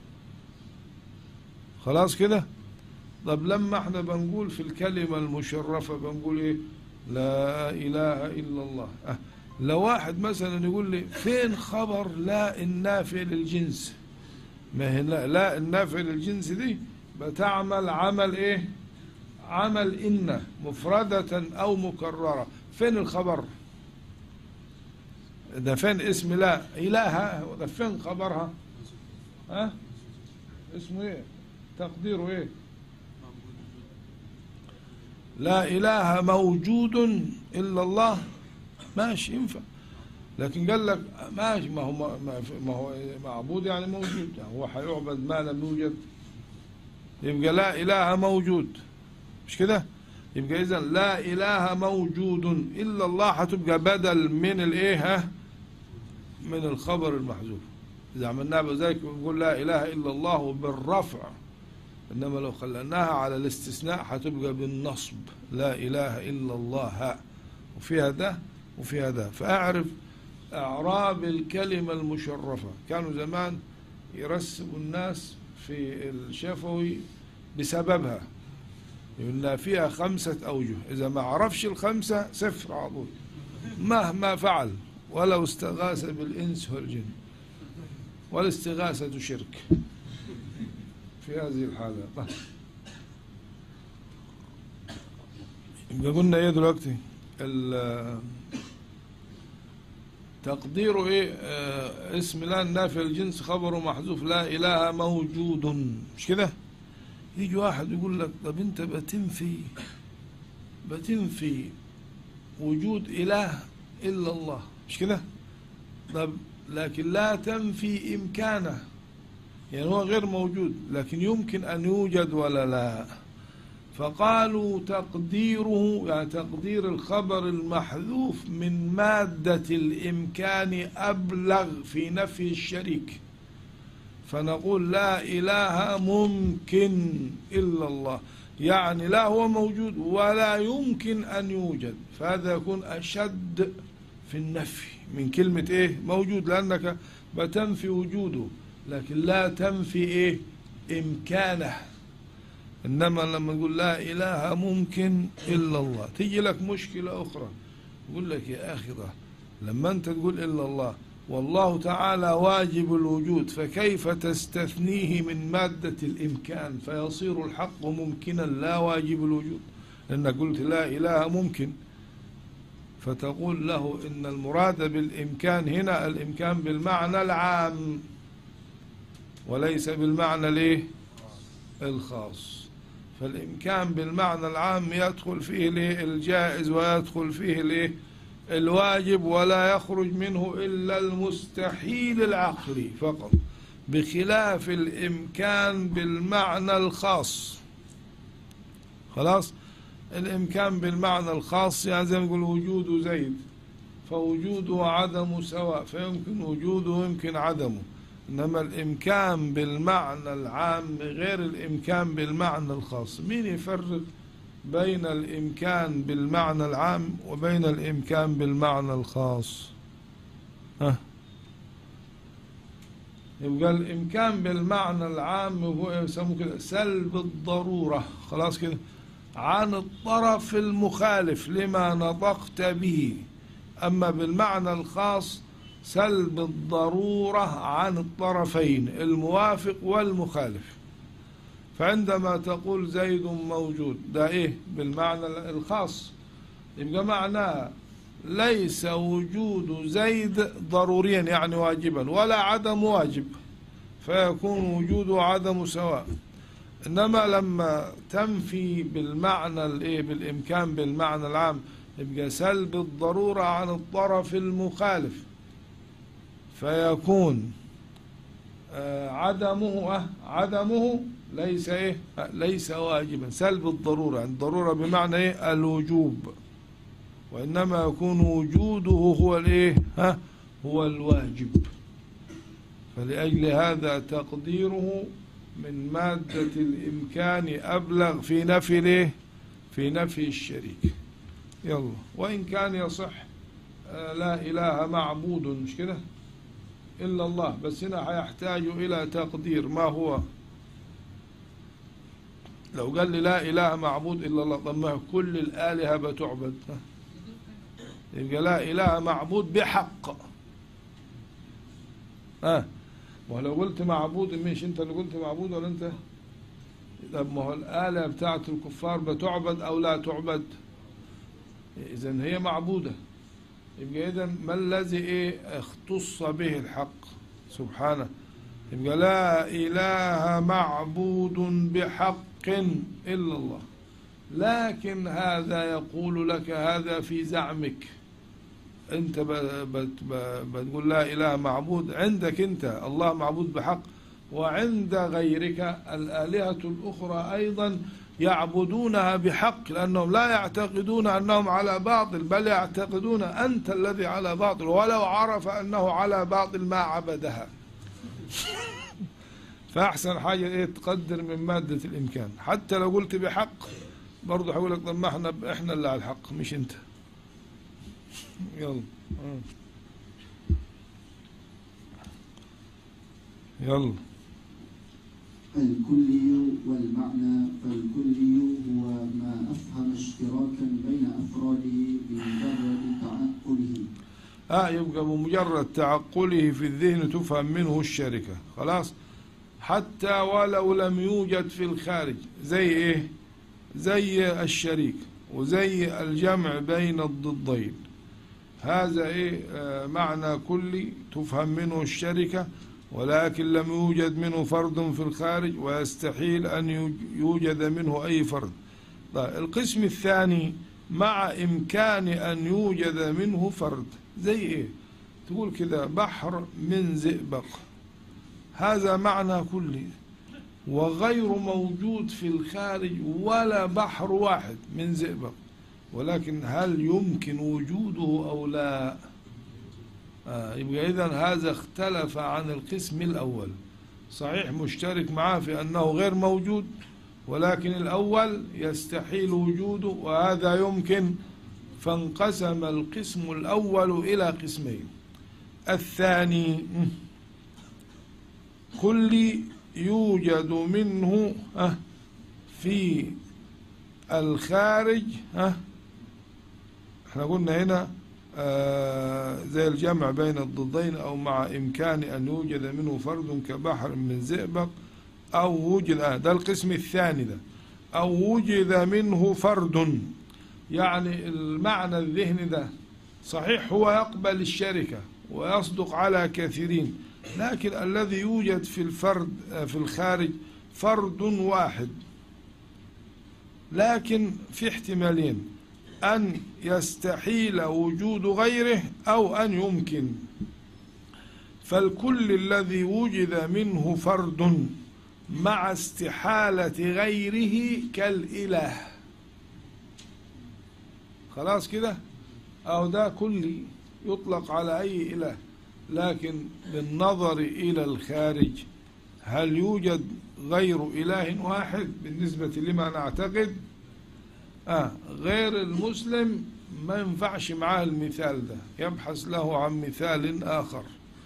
خلاص كده طب لما احنا بنقول في الكلمة المشرفة بنقول ايه لا إله إلا الله أه لو واحد مثلا يقول لي فين خبر لا النافع للجنس ما هي لا, لا النافع للجنس دي بتعمل عمل ايه عمل إن مفردة أو مكررة فين الخبر ده فين اسم لا إله ده فين خبرها ها اسمه ايه تقديره ايه لا إله موجود إلا الله ماشي ينفع لكن قال لك ماشي ما هو ما, ما هو معبود يعني موجود يعني هو هيعبد ما لم يوجد يبقى لا إله موجود مش كده يبقى إذا لا إله موجود إلا الله هتبقى بدل من الإيه ها من الخبر المحذوف إذا عملناها بذلك بنقول لا إله إلا الله بالرفع إنما لو خلناها على الاستثناء هتبقى بالنصب لا إله إلا الله وفيها ده وفيها ده فأعرف أعراب الكلمة المشرفة كانوا زمان يرسبوا الناس في الشفوي بسببها يقولنا فيها خمسة أوجه إذا ما عرفش الخمسة صفر عضوي مهما فعل ولو استغاث بالإنس والجن والاستغاثة شرك في هذه الحالة طيب. يبقى قلنا ايه دلوقتي تقديره ايه آه اسم لا النافع الجنس خبره محذوف لا اله موجود مش كده يجي واحد يقول لك طب انت بتنفي بتنفي وجود اله الا الله مش كده طب لكن لا تنفي امكانه يعني هو غير موجود لكن يمكن أن يوجد ولا لا فقالوا تقديره يعني تقدير الخبر المحذوف من مادة الإمكان أبلغ في نفي الشريك فنقول لا إله ممكن إلا الله يعني لا هو موجود ولا يمكن أن يوجد فهذا يكون أشد في النفي من كلمة إيه موجود لأنك بتنفي وجوده لكن لا تنفي ايه امكانه انما لما نقول لا اله ممكن الا الله تيجي لك مشكله اخرى يقول لك يا أخي ده لما أنت تقول إلا الله والله تعالى واجب الوجود فكيف تستثنيه من مادة الإمكان فيصير الحق ممكنا لا واجب الوجود لأنك قلت لا إله ممكن فتقول له إن المراد بالإمكان هنا الإمكان بالمعنى العام وليس بالمعنى الايه الخاص فالإمكان بالمعنى العام يدخل فيه الايه الجائز ويدخل فيه الايه الواجب ولا يخرج منه إلا المستحيل العقلي فقط بخلاف الإمكان بالمعنى الخاص خلاص الإمكان بالمعنى الخاص يعني زي ما نقول وجود زيد فوجوده وعدمه سواء فيمكن وجوده ويمكن عدمه إنما الإمكان بالمعنى العام غير الإمكان بالمعنى الخاص مين يفرق بين الإمكان بالمعنى العام وبين الإمكان بالمعنى الخاص ها يبقى الإمكان بالمعنى العام هو يسموه كده سلب الضرورة خلاص كده عن الطرف المخالف لما نطقت به أما بالمعنى الخاص سلب الضرورة عن الطرفين الموافق والمخالف فعندما تقول زيد موجود ده ايه بالمعنى الخاص يبقى معناه ليس وجود زيد ضروريا يعني واجبا ولا عدم واجب فيكون وجود وعدم سواء انما لما تنفي بالمعنى الايه بالامكان بالمعنى العام يبقى سلب الضروره عن الطرف المخالف فيكون آه عدمه آه عدمه ليس ايه آه ليس واجبا سلب الضروره يعني الضروره بمعنى ايه الوجوب وانما يكون وجوده هو الايه ها هو الواجب فلاجل هذا تقديره من مادة الإمكان أبلغ في نفي الايه في نفي الشريك يلا وإن كان يصح آه لا إله معبود مش كده إلا الله بس هنا هيحتاج إلى تقدير ما هو لو قال لي لا إله معبود إلا الله طب ما كل الآلهة بتعبد يبقى لا إله معبود بحق ها آه. ولو قلت معبود مش انت اللي قلت معبود ولا انت طب ما هو الآلة بتاعت الكفار بتعبد أو لا تعبد إذا هي معبودة يبقى إذا ما الذي إيه اختص به الحق سبحانه يبقى لا إله معبود بحق إلا الله لكن هذا يقول لك هذا في زعمك انت بتقول لا اله معبود عندك انت الله معبود بحق وعند غيرك الالهه الاخرى ايضا يعبدونها بحق لانهم لا يعتقدون انهم على باطل بل يعتقدون انت الذي على باطل ولو عرف انه على باطل ما عبدها فاحسن حاجه ايه تقدر من ماده الامكان حتى لو قلت بحق برضه هقول لك طب ما احنا احنا اللي على الحق مش انت يلا يلا الكلي والمعنى فالكلي هو ما أفهم اشتراكا بين أفراده بمجرد تعقله اه يبقى بمجرد تعقله في الذهن تفهم منه الشركة خلاص حتى ولو لم يوجد في الخارج زي ايه زي الشريك وزي الجمع بين الضدين هذا ايه آه معنى كلي تفهم منه الشركة ولكن لم يوجد منه فرد في الخارج ويستحيل أن يوجد منه أي فرد طيب القسم الثاني مع إمكان أن يوجد منه فرد زي إيه تقول كده بحر من زئبق هذا معنى كلي وغير موجود في الخارج ولا بحر واحد من زئبق ولكن هل يمكن وجوده أو لا آه يبقى إذا هذا اختلف عن القسم الأول صحيح مشترك معاه في أنه غير موجود ولكن الأول يستحيل وجوده وهذا يمكن فانقسم القسم الأول إلى قسمين الثاني كل يوجد منه في الخارج احنا قلنا هنا آه زي الجمع بين الضدين او مع امكان ان يوجد منه فرد كبحر من زئبق او وجد آه ده القسم الثاني ده او وجد منه فرد يعني المعنى الذهني ده صحيح هو يقبل الشركة ويصدق على كثيرين لكن الذي يوجد في الفرد آه، في الخارج فرد واحد لكن في احتمالين أن يستحيل وجود غيره أو أن يمكن فالكل الذي وجد منه فرد مع استحالة غيره كالإله خلاص كده أو ده كلي يطلق على أي إله لكن بالنظر إلى الخارج هل يوجد غير إله واحد بالنسبة لما نعتقد آه غير المسلم ما ينفعش معاه المثال ده يبحث له عن مثال آخر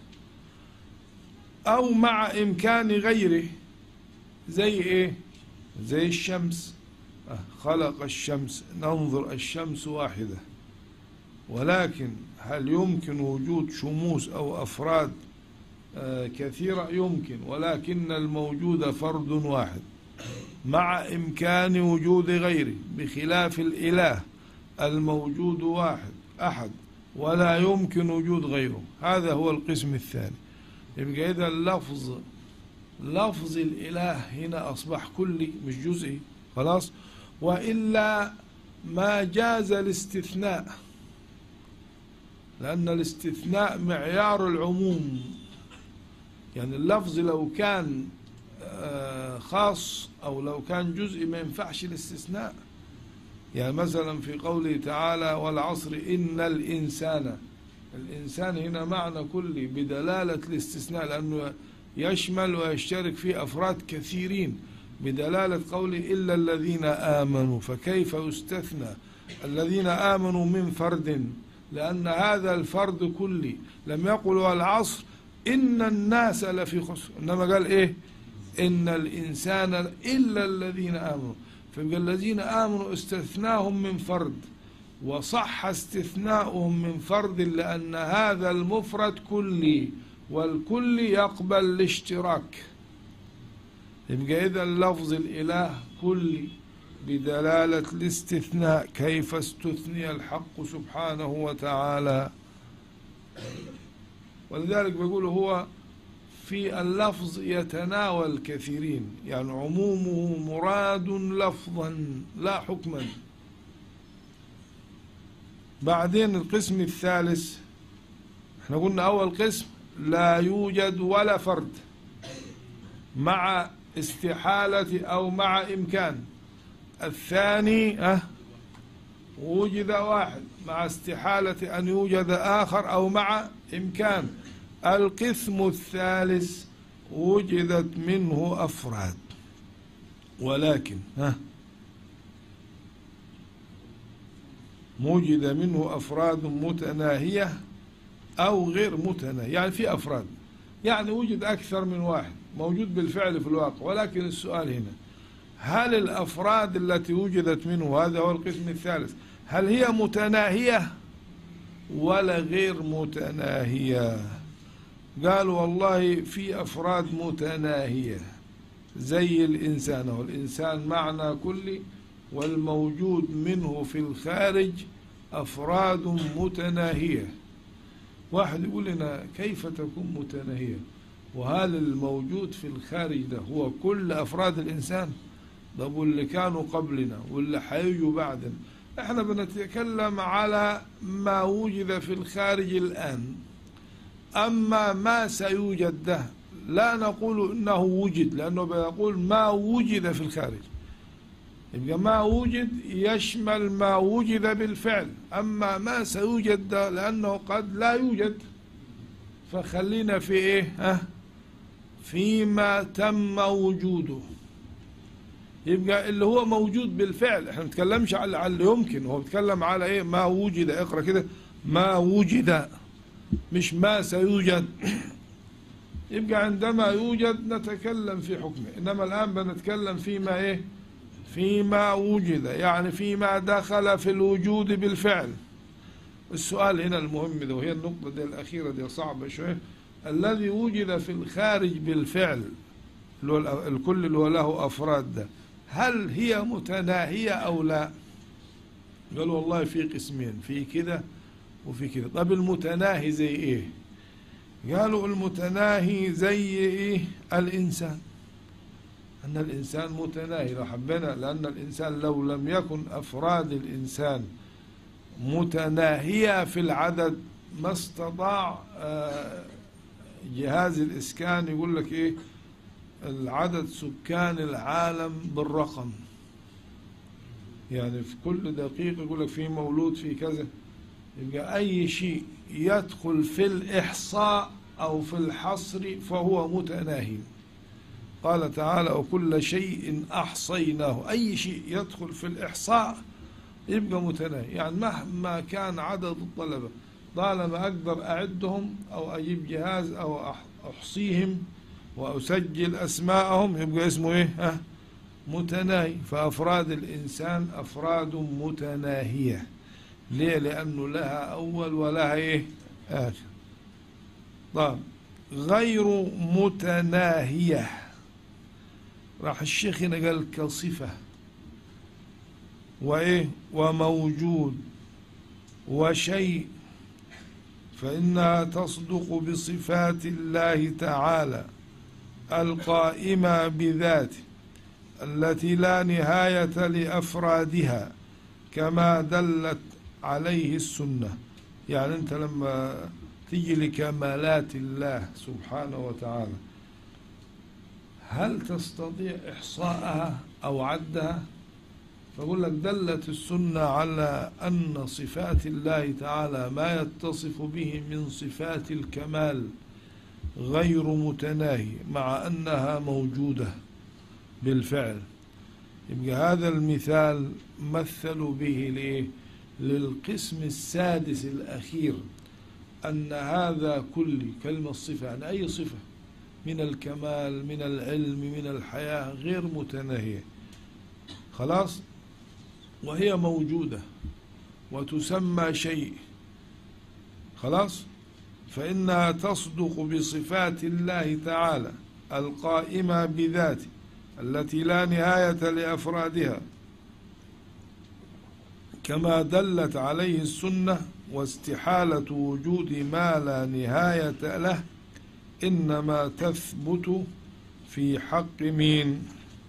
أو مع إمكان غيره زي إيه زي الشمس آه خلق الشمس ننظر الشمس واحدة ولكن هل يمكن وجود شموس أو أفراد آه كثيرة يمكن ولكن الموجود فرد واحد مع إمكان وجود غيره بخلاف الإله الموجود واحد أحد ولا يمكن وجود غيره هذا هو القسم الثاني يبقى إذا اللفظ لفظ الإله هنا أصبح كلي مش جزئي خلاص وإلا ما جاز الاستثناء لأن الاستثناء معيار العموم يعني اللفظ لو كان آه، خاص أو لو كان جزء ما ينفعش الاستثناء يعني مثلا في قوله تعالى والعصر إن الإنسان الإنسان هنا معنى كلي بدلالة الاستثناء لأنه يشمل ويشترك في أفراد كثيرين بدلالة قوله إلا الذين آمنوا فكيف يستثنى الذين آمنوا من فرد لأن هذا الفرد كلي لم يقل والعصر إن الناس لفي خسر إنما قال إيه إن الإنسان إلا الذين آمنوا فيبقى الذين آمنوا استثناهم من فرد وصح استثناؤهم من فرد لأن هذا المفرد كلي والكل يقبل الاشتراك يبقى إذا لفظ الإله كلي بدلالة الاستثناء كيف استثني الحق سبحانه وتعالى ولذلك بيقول هو في اللفظ يتناول كثيرين يعني عمومه مراد لفظا لا حكما بعدين القسم الثالث احنا قلنا أول قسم لا يوجد ولا فرد مع استحالة أو مع إمكان الثاني أه وجد واحد مع استحالة أن يوجد آخر أو مع إمكان القسم الثالث وجدت منه أفراد ولكن ها وجد منه أفراد متناهية أو غير متناهية يعني في أفراد يعني وجد أكثر من واحد موجود بالفعل في الواقع ولكن السؤال هنا هل الأفراد التي وجدت منه هذا هو القسم الثالث هل هي متناهية ولا غير متناهية قال والله في أفراد متناهية زي الإنسان والإنسان معنى كلي والموجود منه في الخارج أفراد متناهية واحد يقول لنا كيف تكون متناهية وهل الموجود في الخارج ده هو كل أفراد الإنسان طب واللي كانوا قبلنا واللي حيجوا بعدنا احنا بنتكلم على ما وجد في الخارج الآن أما ما سيوجد ده لا نقول إنه وجد لأنه بيقول ما وجد في الخارج يبقى ما وجد يشمل ما وجد بالفعل أما ما سيوجد ده لأنه قد لا يوجد فخلينا في إيه ها فيما تم وجوده يبقى اللي هو موجود بالفعل احنا ما بنتكلمش على على اللي يمكن هو بيتكلم على ايه ما وجد اقرا كده ما وجد مش ما سيوجد يبقى عندما يوجد نتكلم في حكمه انما الان بنتكلم فيما ايه فيما وجد يعني فيما دخل في الوجود بالفعل السؤال هنا المهم ده وهي النقطة دي الأخيرة دي صعبة شوية الذي وجد في الخارج بالفعل اللي هو الأ- الكل اللي هو له أفراد ده هل هي متناهية أو لا قالوا والله في قسمين في كده وفي كده طب المتناهي زي ايه قالوا المتناهي زي ايه الإنسان أن الإنسان متناهي لو حبينا لأن الإنسان لو لم يكن أفراد الإنسان متناهية في العدد ما استطاع آه، جهاز الإسكان يقول لك إيه العدد سكان العالم بالرقم يعني في كل دقيقة يقول لك في مولود في كذا يبقى أي شيء يدخل في الإحصاء أو في الحصر فهو متناهي قال تعالى وكل شيء أحصيناه أي شيء يدخل في الإحصاء يبقى متناهي يعني مهما كان عدد الطلبة طالما أقدر أعدهم أو أجيب جهاز أو أح- أحصيهم وأسجل أسماءهم يبقى اسمه إيه ها متناهي فأفراد الإنسان أفراد متناهية ليه لأنه لها أول ولها إيه آخر طيب غير متناهية راح الشيخ هنا قال كصفة وإيه وموجود وشيء فإنها تصدق بصفات الله تعالى القائمة بذاته التي لا نهاية لأفرادها كما دلت عليه السنة يعني أنت لما تيجي لكمالات الله سبحانه وتعالى هل تستطيع إحصاءها أو عدها فأقول لك دلت السنة على أن صفات الله تعالى ما يتصف به من صفات الكمال غير متناهي مع أنها موجودة بالفعل يبقى هذا المثال مثلوا به لإيه؟ للقسم السادس الأخير أن هذا كل كلمة صفة يعني أي صفة من الكمال من العلم من الحياة غير متناهية خلاص وهي موجودة وتسمى شيء خلاص فإنها تصدق بصفات الله تعالى القائمة بذاته التي لا نهاية لأفرادها كما دلت عليه السنة واستحالة وجود ما لا نهاية له إنما تثبت في حق مين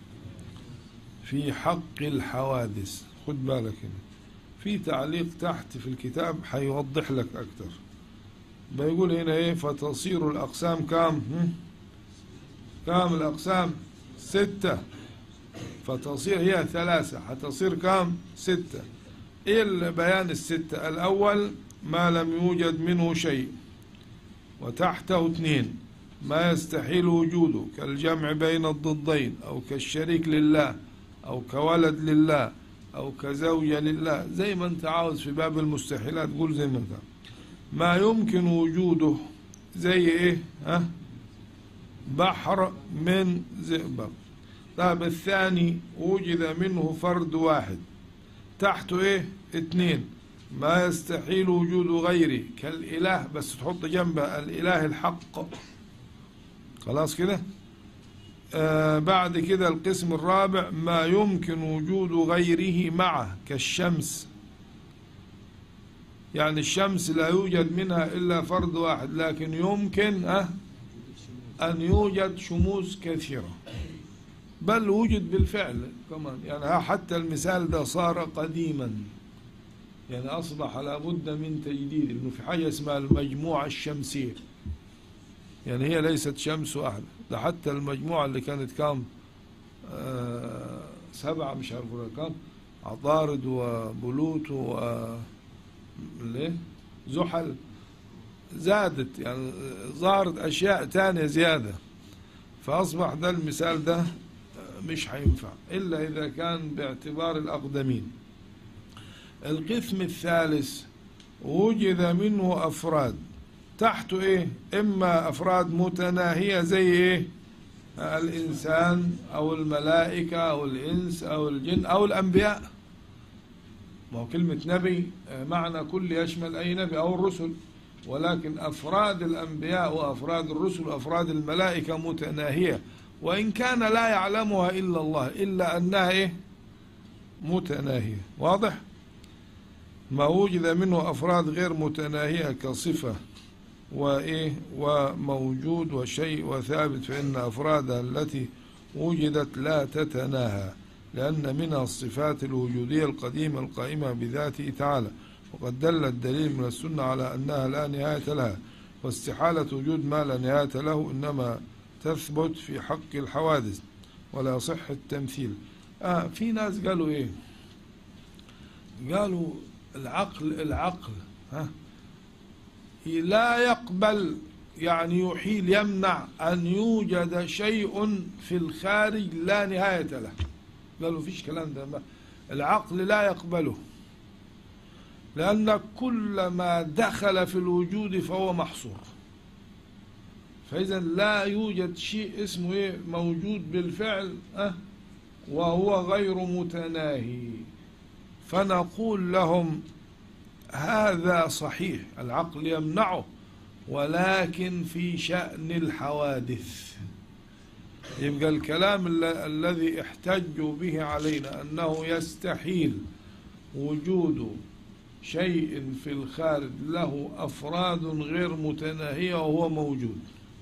في حق الحوادث خد بالك هنا في تعليق تحت في الكتاب حيوضح لك أكتر بيقول هنا إيه فتصير الأقسام كام هم؟ كام الأقسام ستة فتصير هي ثلاثة حتصير كام ستة إيه البيان الستة الأول ما لم يوجد منه شيء وتحته اثنين ما يستحيل وجوده كالجمع بين الضدين أو كالشريك لله أو كولد لله أو كزوجة لله زي ما أنت عاوز في باب المستحيلات قول زي ما أنت ما يمكن وجوده زي إيه ها بحر من زئبق طيب الثاني وجد منه فرد واحد تحته ايه اتنين ما يستحيل وجود غيره كالإله بس تحط جنبه الإله الحق خلاص كده آه بعد كده القسم الرابع ما يمكن وجود غيره معه كالشمس يعني الشمس لا يوجد منها إلا فرد واحد لكن يمكن أه أن يوجد شموس كثيرة بل وجد بالفعل كمان يعني ها حتى المثال ده صار قديما يعني أصبح لابد من تجديد إنه في حاجة اسمها المجموعة الشمسية يعني هي ليست شمس واحدة ده حتى المجموعة اللي كانت كام آه سبعة مش عارف ولا كام عطارد وبلوت و ليه زحل زادت يعني ظهرت أشياء تانية زيادة فأصبح ده المثال ده مش هينفع إلا إذا كان باعتبار الأقدمين القسم الثالث وجد منه أفراد تحته إيه إما أفراد متناهية زي إيه الإنسان أو الملائكة أو الإنس أو الجن أو الأنبياء ما هو كلمة نبي آه، معنى كل يشمل أي نبي أو الرسل ولكن أفراد الأنبياء وأفراد الرسل وأفراد الملائكة متناهية وإن كان لا يعلمها إلا الله إلا أنها إيه متناهية واضح ما وجد منه أفراد غير متناهية كصفة وإيه وموجود وشيء وثابت فإن أفرادها التي وجدت لا تتناهى لأن منها الصفات الوجودية القديمة القائمة بذاته تعالى وقد دل الدليل من السنة على أنها لا نهاية لها واستحالة وجود ما لا نهاية له إنما تثبت في حق الحوادث ولا يصح التمثيل آه في ناس قالوا إيه قالوا العقل العقل ها لا يقبل يعني يحيل يمنع أن يوجد شيء في الخارج لا نهاية له قالوا فيش كلام ده ما- العقل لا يقبله لأن كل ما دخل في الوجود فهو محصور فإذا لا يوجد شيء اسمه إيه موجود بالفعل أه وهو غير متناهي فنقول لهم هذا صحيح العقل يمنعه ولكن في شأن الحوادث يبقى الكلام ال- الذي احتجوا به علينا أنه يستحيل وجود شيء في الخارج له أفراد غير متناهية وهو موجود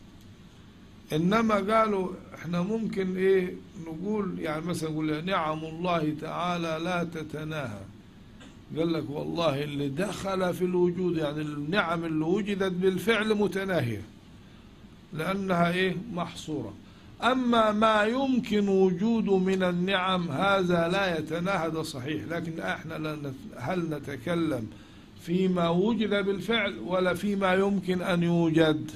إنما قالوا إحنا ممكن إيه نقول يعني مثلا نقول نعم الله تعالى لا تتناهى قال لك والله اللي دخل في الوجود يعني النعم اللي وجدت بالفعل متناهية لأنها إيه محصورة أما ما يمكن وجوده من النعم هذا لا يتناهى ده صحيح لكن احنا لا نت- هل نتكلم فيما وجد بالفعل ولا فيما يمكن أن يوجد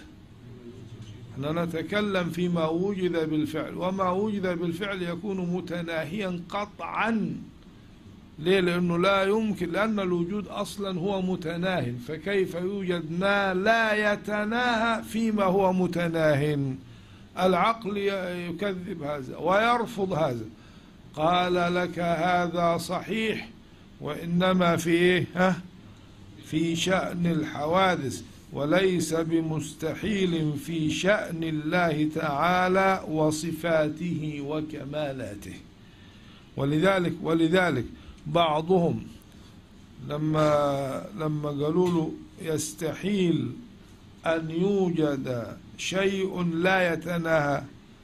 احنا نتكلم فيما وجد بالفعل وما وجد بالفعل يكون متناهيا قطعا ليه لأنه لا يمكن لأن الوجود أصلا هو متناه فكيف يوجد ما لا يتناهى فيما هو متناه العقل ي- يكذب هذا ويرفض هذا قال لك هذا صحيح وإنما في إيه؟ ها في شأن الحوادث وليس بمستحيل في شأن الله تعالى وصفاته وكمالاته ولذلك ولذلك بعضهم لما لما قالوا له يستحيل أن يوجد شيء لا يتناهى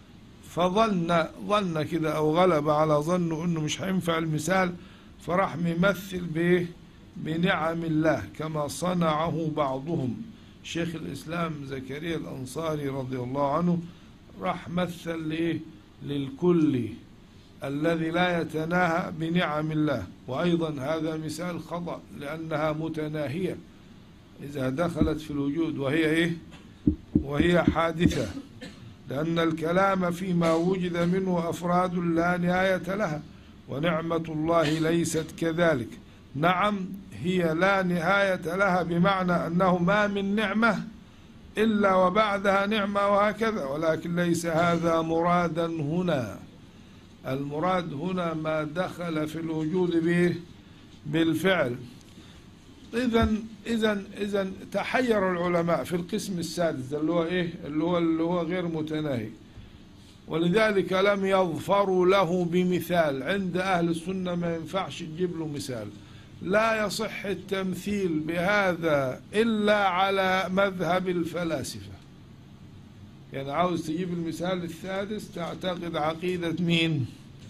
فظن ظن كده أو غلب على ظنه أنه مش هينفع المثال فراح ممثل بإيه بنعم الله كما صنعه بعضهم شيخ الإسلام زكريا الأنصاري رضي الله عنه راح مثل لإيه للكل الذي لا يتناهى بنعم الله وأيضا هذا مثال خطأ لأنها متناهية إذا دخلت في الوجود وهي إيه وهي حادثة لأن الكلام فيما وجد منه أفراد لا نهاية لها ونعمة الله ليست كذلك نعم هي لا نهاية لها بمعنى أنه ما من نعمة إلا وبعدها نعمة وهكذا ولكن ليس هذا مرادا هنا المراد هنا ما دخل في الوجود به بالفعل إذا إذا إذا تحير العلماء في القسم السادس اللي هو إيه اللي هو اللي هو غير متناهي ولذلك لم يظفروا له بمثال عند أهل السنة ما ينفعش تجيب له مثال لا يصح التمثيل بهذا إلا على مذهب الفلاسفة يعني عاوز تجيب المثال السادس تعتقد عقيدة مين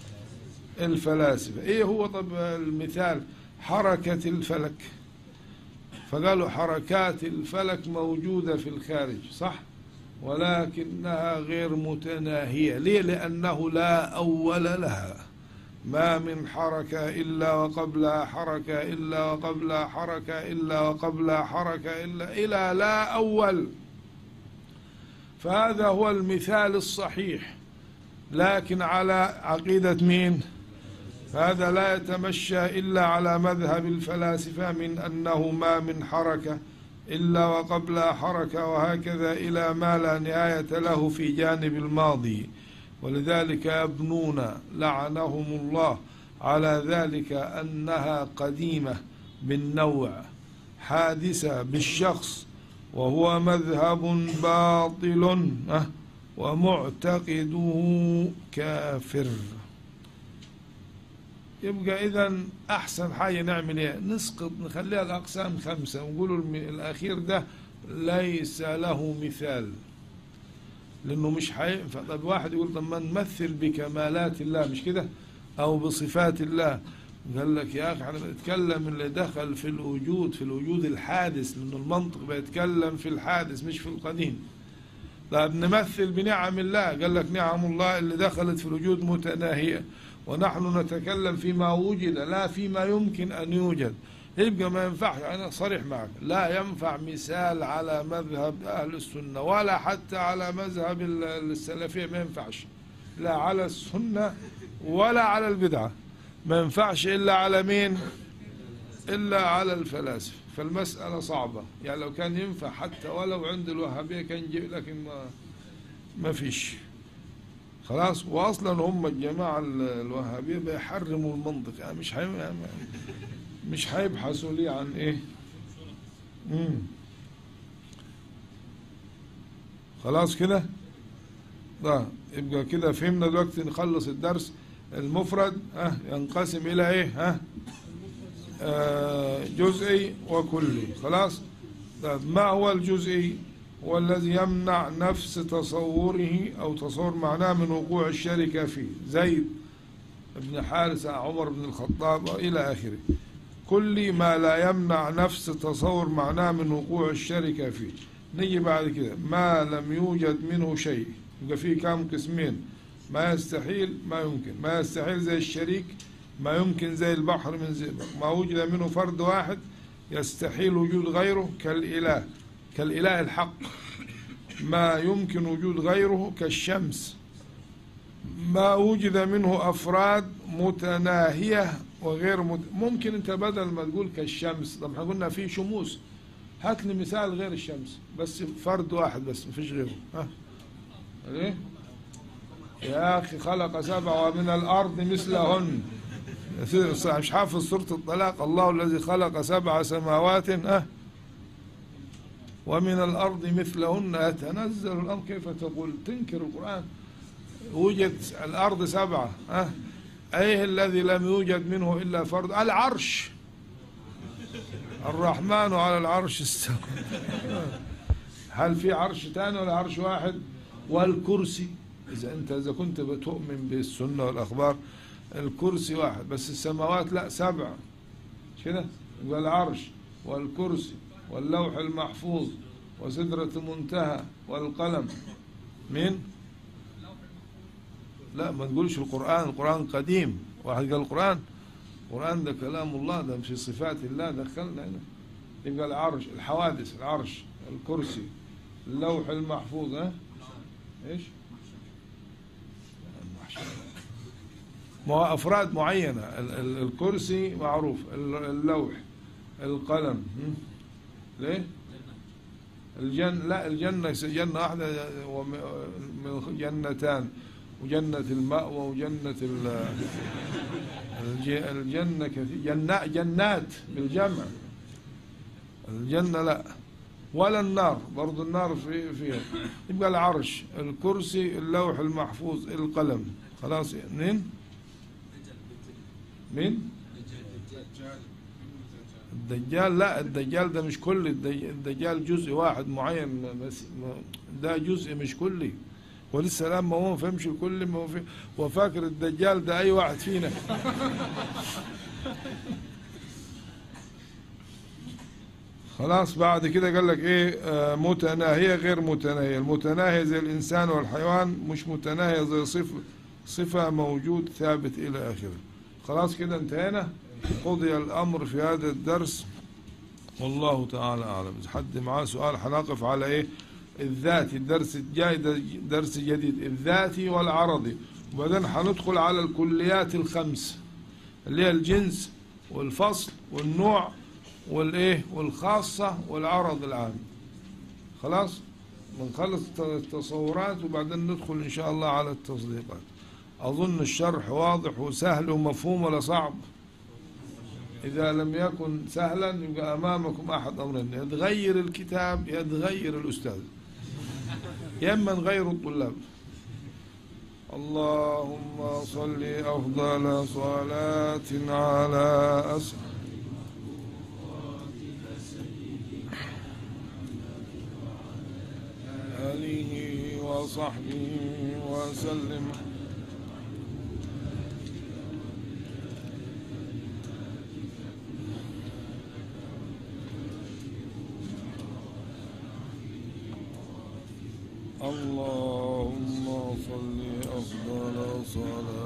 الفلاسفة ايه هو طب المثال حركة الفلك فقالوا حركات الفلك موجودة في الخارج صح ولكنها غير متناهية ليه لأنه لا أول لها ما من حركة إلا وقبلها حركة إلا وقبلها حركة إلا وقبلها حركة إلا إلى لا أول فهذا هو المثال الصحيح لكن على عقيدة مين هذا لا يتمشى إلا على مذهب الفلاسفة من أنه ما من حركة إلا وقبلها حركة وهكذا إلى ما لا نهاية له في جانب الماضي ولذلك يبنون لعنهم الله على ذلك أنها قديمة بالنوع حادثة بالشخص وهو مذهب باطل أه، ومعتقده كافر يبقى إذا أحسن حاجة نعمل إيه؟ نسقط نخليها الأقسام خمسة ونقول الم- الأخير ده ليس له مثال لأنه مش هينفع طب واحد يقول طب ما نمثل بكمالات الله مش كده أو بصفات الله قال لك يا أخي احنا بنتكلم اللي دخل في الوجود في الوجود الحادث لأنه المنطق بيتكلم في الحادث مش في القديم طيب نمثل بنعم الله قال لك نعم الله اللي دخلت في الوجود متناهية ونحن نتكلم فيما وجد لا فيما يمكن أن يوجد يبقى ما ينفعش أنا صريح معك لا ينفع مثال على مذهب أهل السنة ولا حتى على مذهب ال- السلفية ما ينفعش لا على السنة ولا على البدعة ما ينفعش إلا على مين إلا على الفلاسفة فالمسألة صعبة يعني لو كان ينفع حتى ولو عند الوهابية كان يجي لكن ما ما فيش خلاص واصلا هم الجماعه ال- الوهابيه بيحرموا المنطق يعني مش هي مش هيبحثوا لي عن ايه مم. خلاص كده ده يبقى كده فهمنا دلوقتي نخلص الدرس المفرد اه ينقسم الى ايه ها آه جزئي وكلي خلاص طيب ما هو الجزئي هو الذي يمنع نفس تصوره أو تصور معناه من وقوع الشركة فيه زيد بن حارثة عمر بن الخطاب إلى آخره كل ما لا يمنع نفس تصور معناه من وقوع الشركة فيه نيجي بعد كده ما لم يوجد منه شيء يبقى فيه كام قسمين ما يستحيل ما يمكن ما يستحيل زي الشريك ما يمكن زي البحر من زئبق ما وجد منه فرد واحد يستحيل وجود غيره كالإله كالإله الحق ما يمكن وجود غيره كالشمس ما وجد منه أفراد متناهية وغير مت... ممكن أنت بدل ما تقول كالشمس طب احنا قلنا في شموس هات لي مثال غير الشمس بس فرد واحد بس مفيش غيره ها ايه يا أخي خلق سبع ومن الأرض مثلهن مش حافظ سورة الطلاق الله الذي خلق سبع سماوات أه ومن الأرض مثلهن يتنزل الأمر كيف تقول تنكر القرآن وجد الأرض سبعة أه أيه الذي لم يوجد منه إلا فرد العرش الرحمن على العرش استوى هل في عرش ثاني ولا عرش واحد والكرسي إذا أنت إذا كنت بتؤمن بالسنة والأخبار الكرسي واحد بس السماوات لا سبعة مش كده يبقى العرش والكرسي واللوح المحفوظ وسدرة منتهى والقلم مين لا ما تقولش القرآن القرآن قديم واحد قال القرآن القرآن ده كلام الله ده في صفات الله دخلنا هنا يبقى العرش الحوادث العرش الكرسي اللوح المحفوظ ها ايش ما هو افراد معينه ال- ال- الكرسي معروف ال- اللوح القلم هم؟ ليه الجنة لا الجنة جنة واحدة وم- من جنتان وجنة المأوى وجنة ال- الج- الجنة كثير جنة جنات بالجمع الجنة لا ولا النار برضو النار في فيها يبقى العرش الكرسي اللوح المحفوظ القلم خلاص منين مين الدجال لا الدجال ده مش كل الدج- الدجال جزء واحد معين بس ده جزء مش كلي ولسه لما هو ما فهمش الكل ما هو في- هو فاكر الدجال ده اي واحد فينا خلاص بعد كده قال لك ايه آه متناهية غير متناهية المتناهية زي الانسان والحيوان مش متناهية زي صفة صفة موجود ثابت الى اخره خلاص كده انتهينا قضي الامر في هذا الدرس والله تعالى اعلم اذا حد معاه سؤال هنقف على ايه الذاتي الدرس الجاي ده درس جديد الذاتي والعرضي وبعدين هندخل على الكليات الخمس اللي هي الجنس والفصل والنوع والايه والخاصة والعرض العام خلاص بنخلص التصورات وبعدين ندخل ان شاء الله على التصديقات أظن الشرح واضح وسهل ومفهوم ولا صعب إذا لم يكن سهلا يبقى أمامكم أحد أمرين يا تغير الكتاب يا تغير الأستاذ يا إما نغير الطلاب اللهم صل أفضل صلاة على أسعد آله وصحبه وسلم اللهم صل أفضل صلاة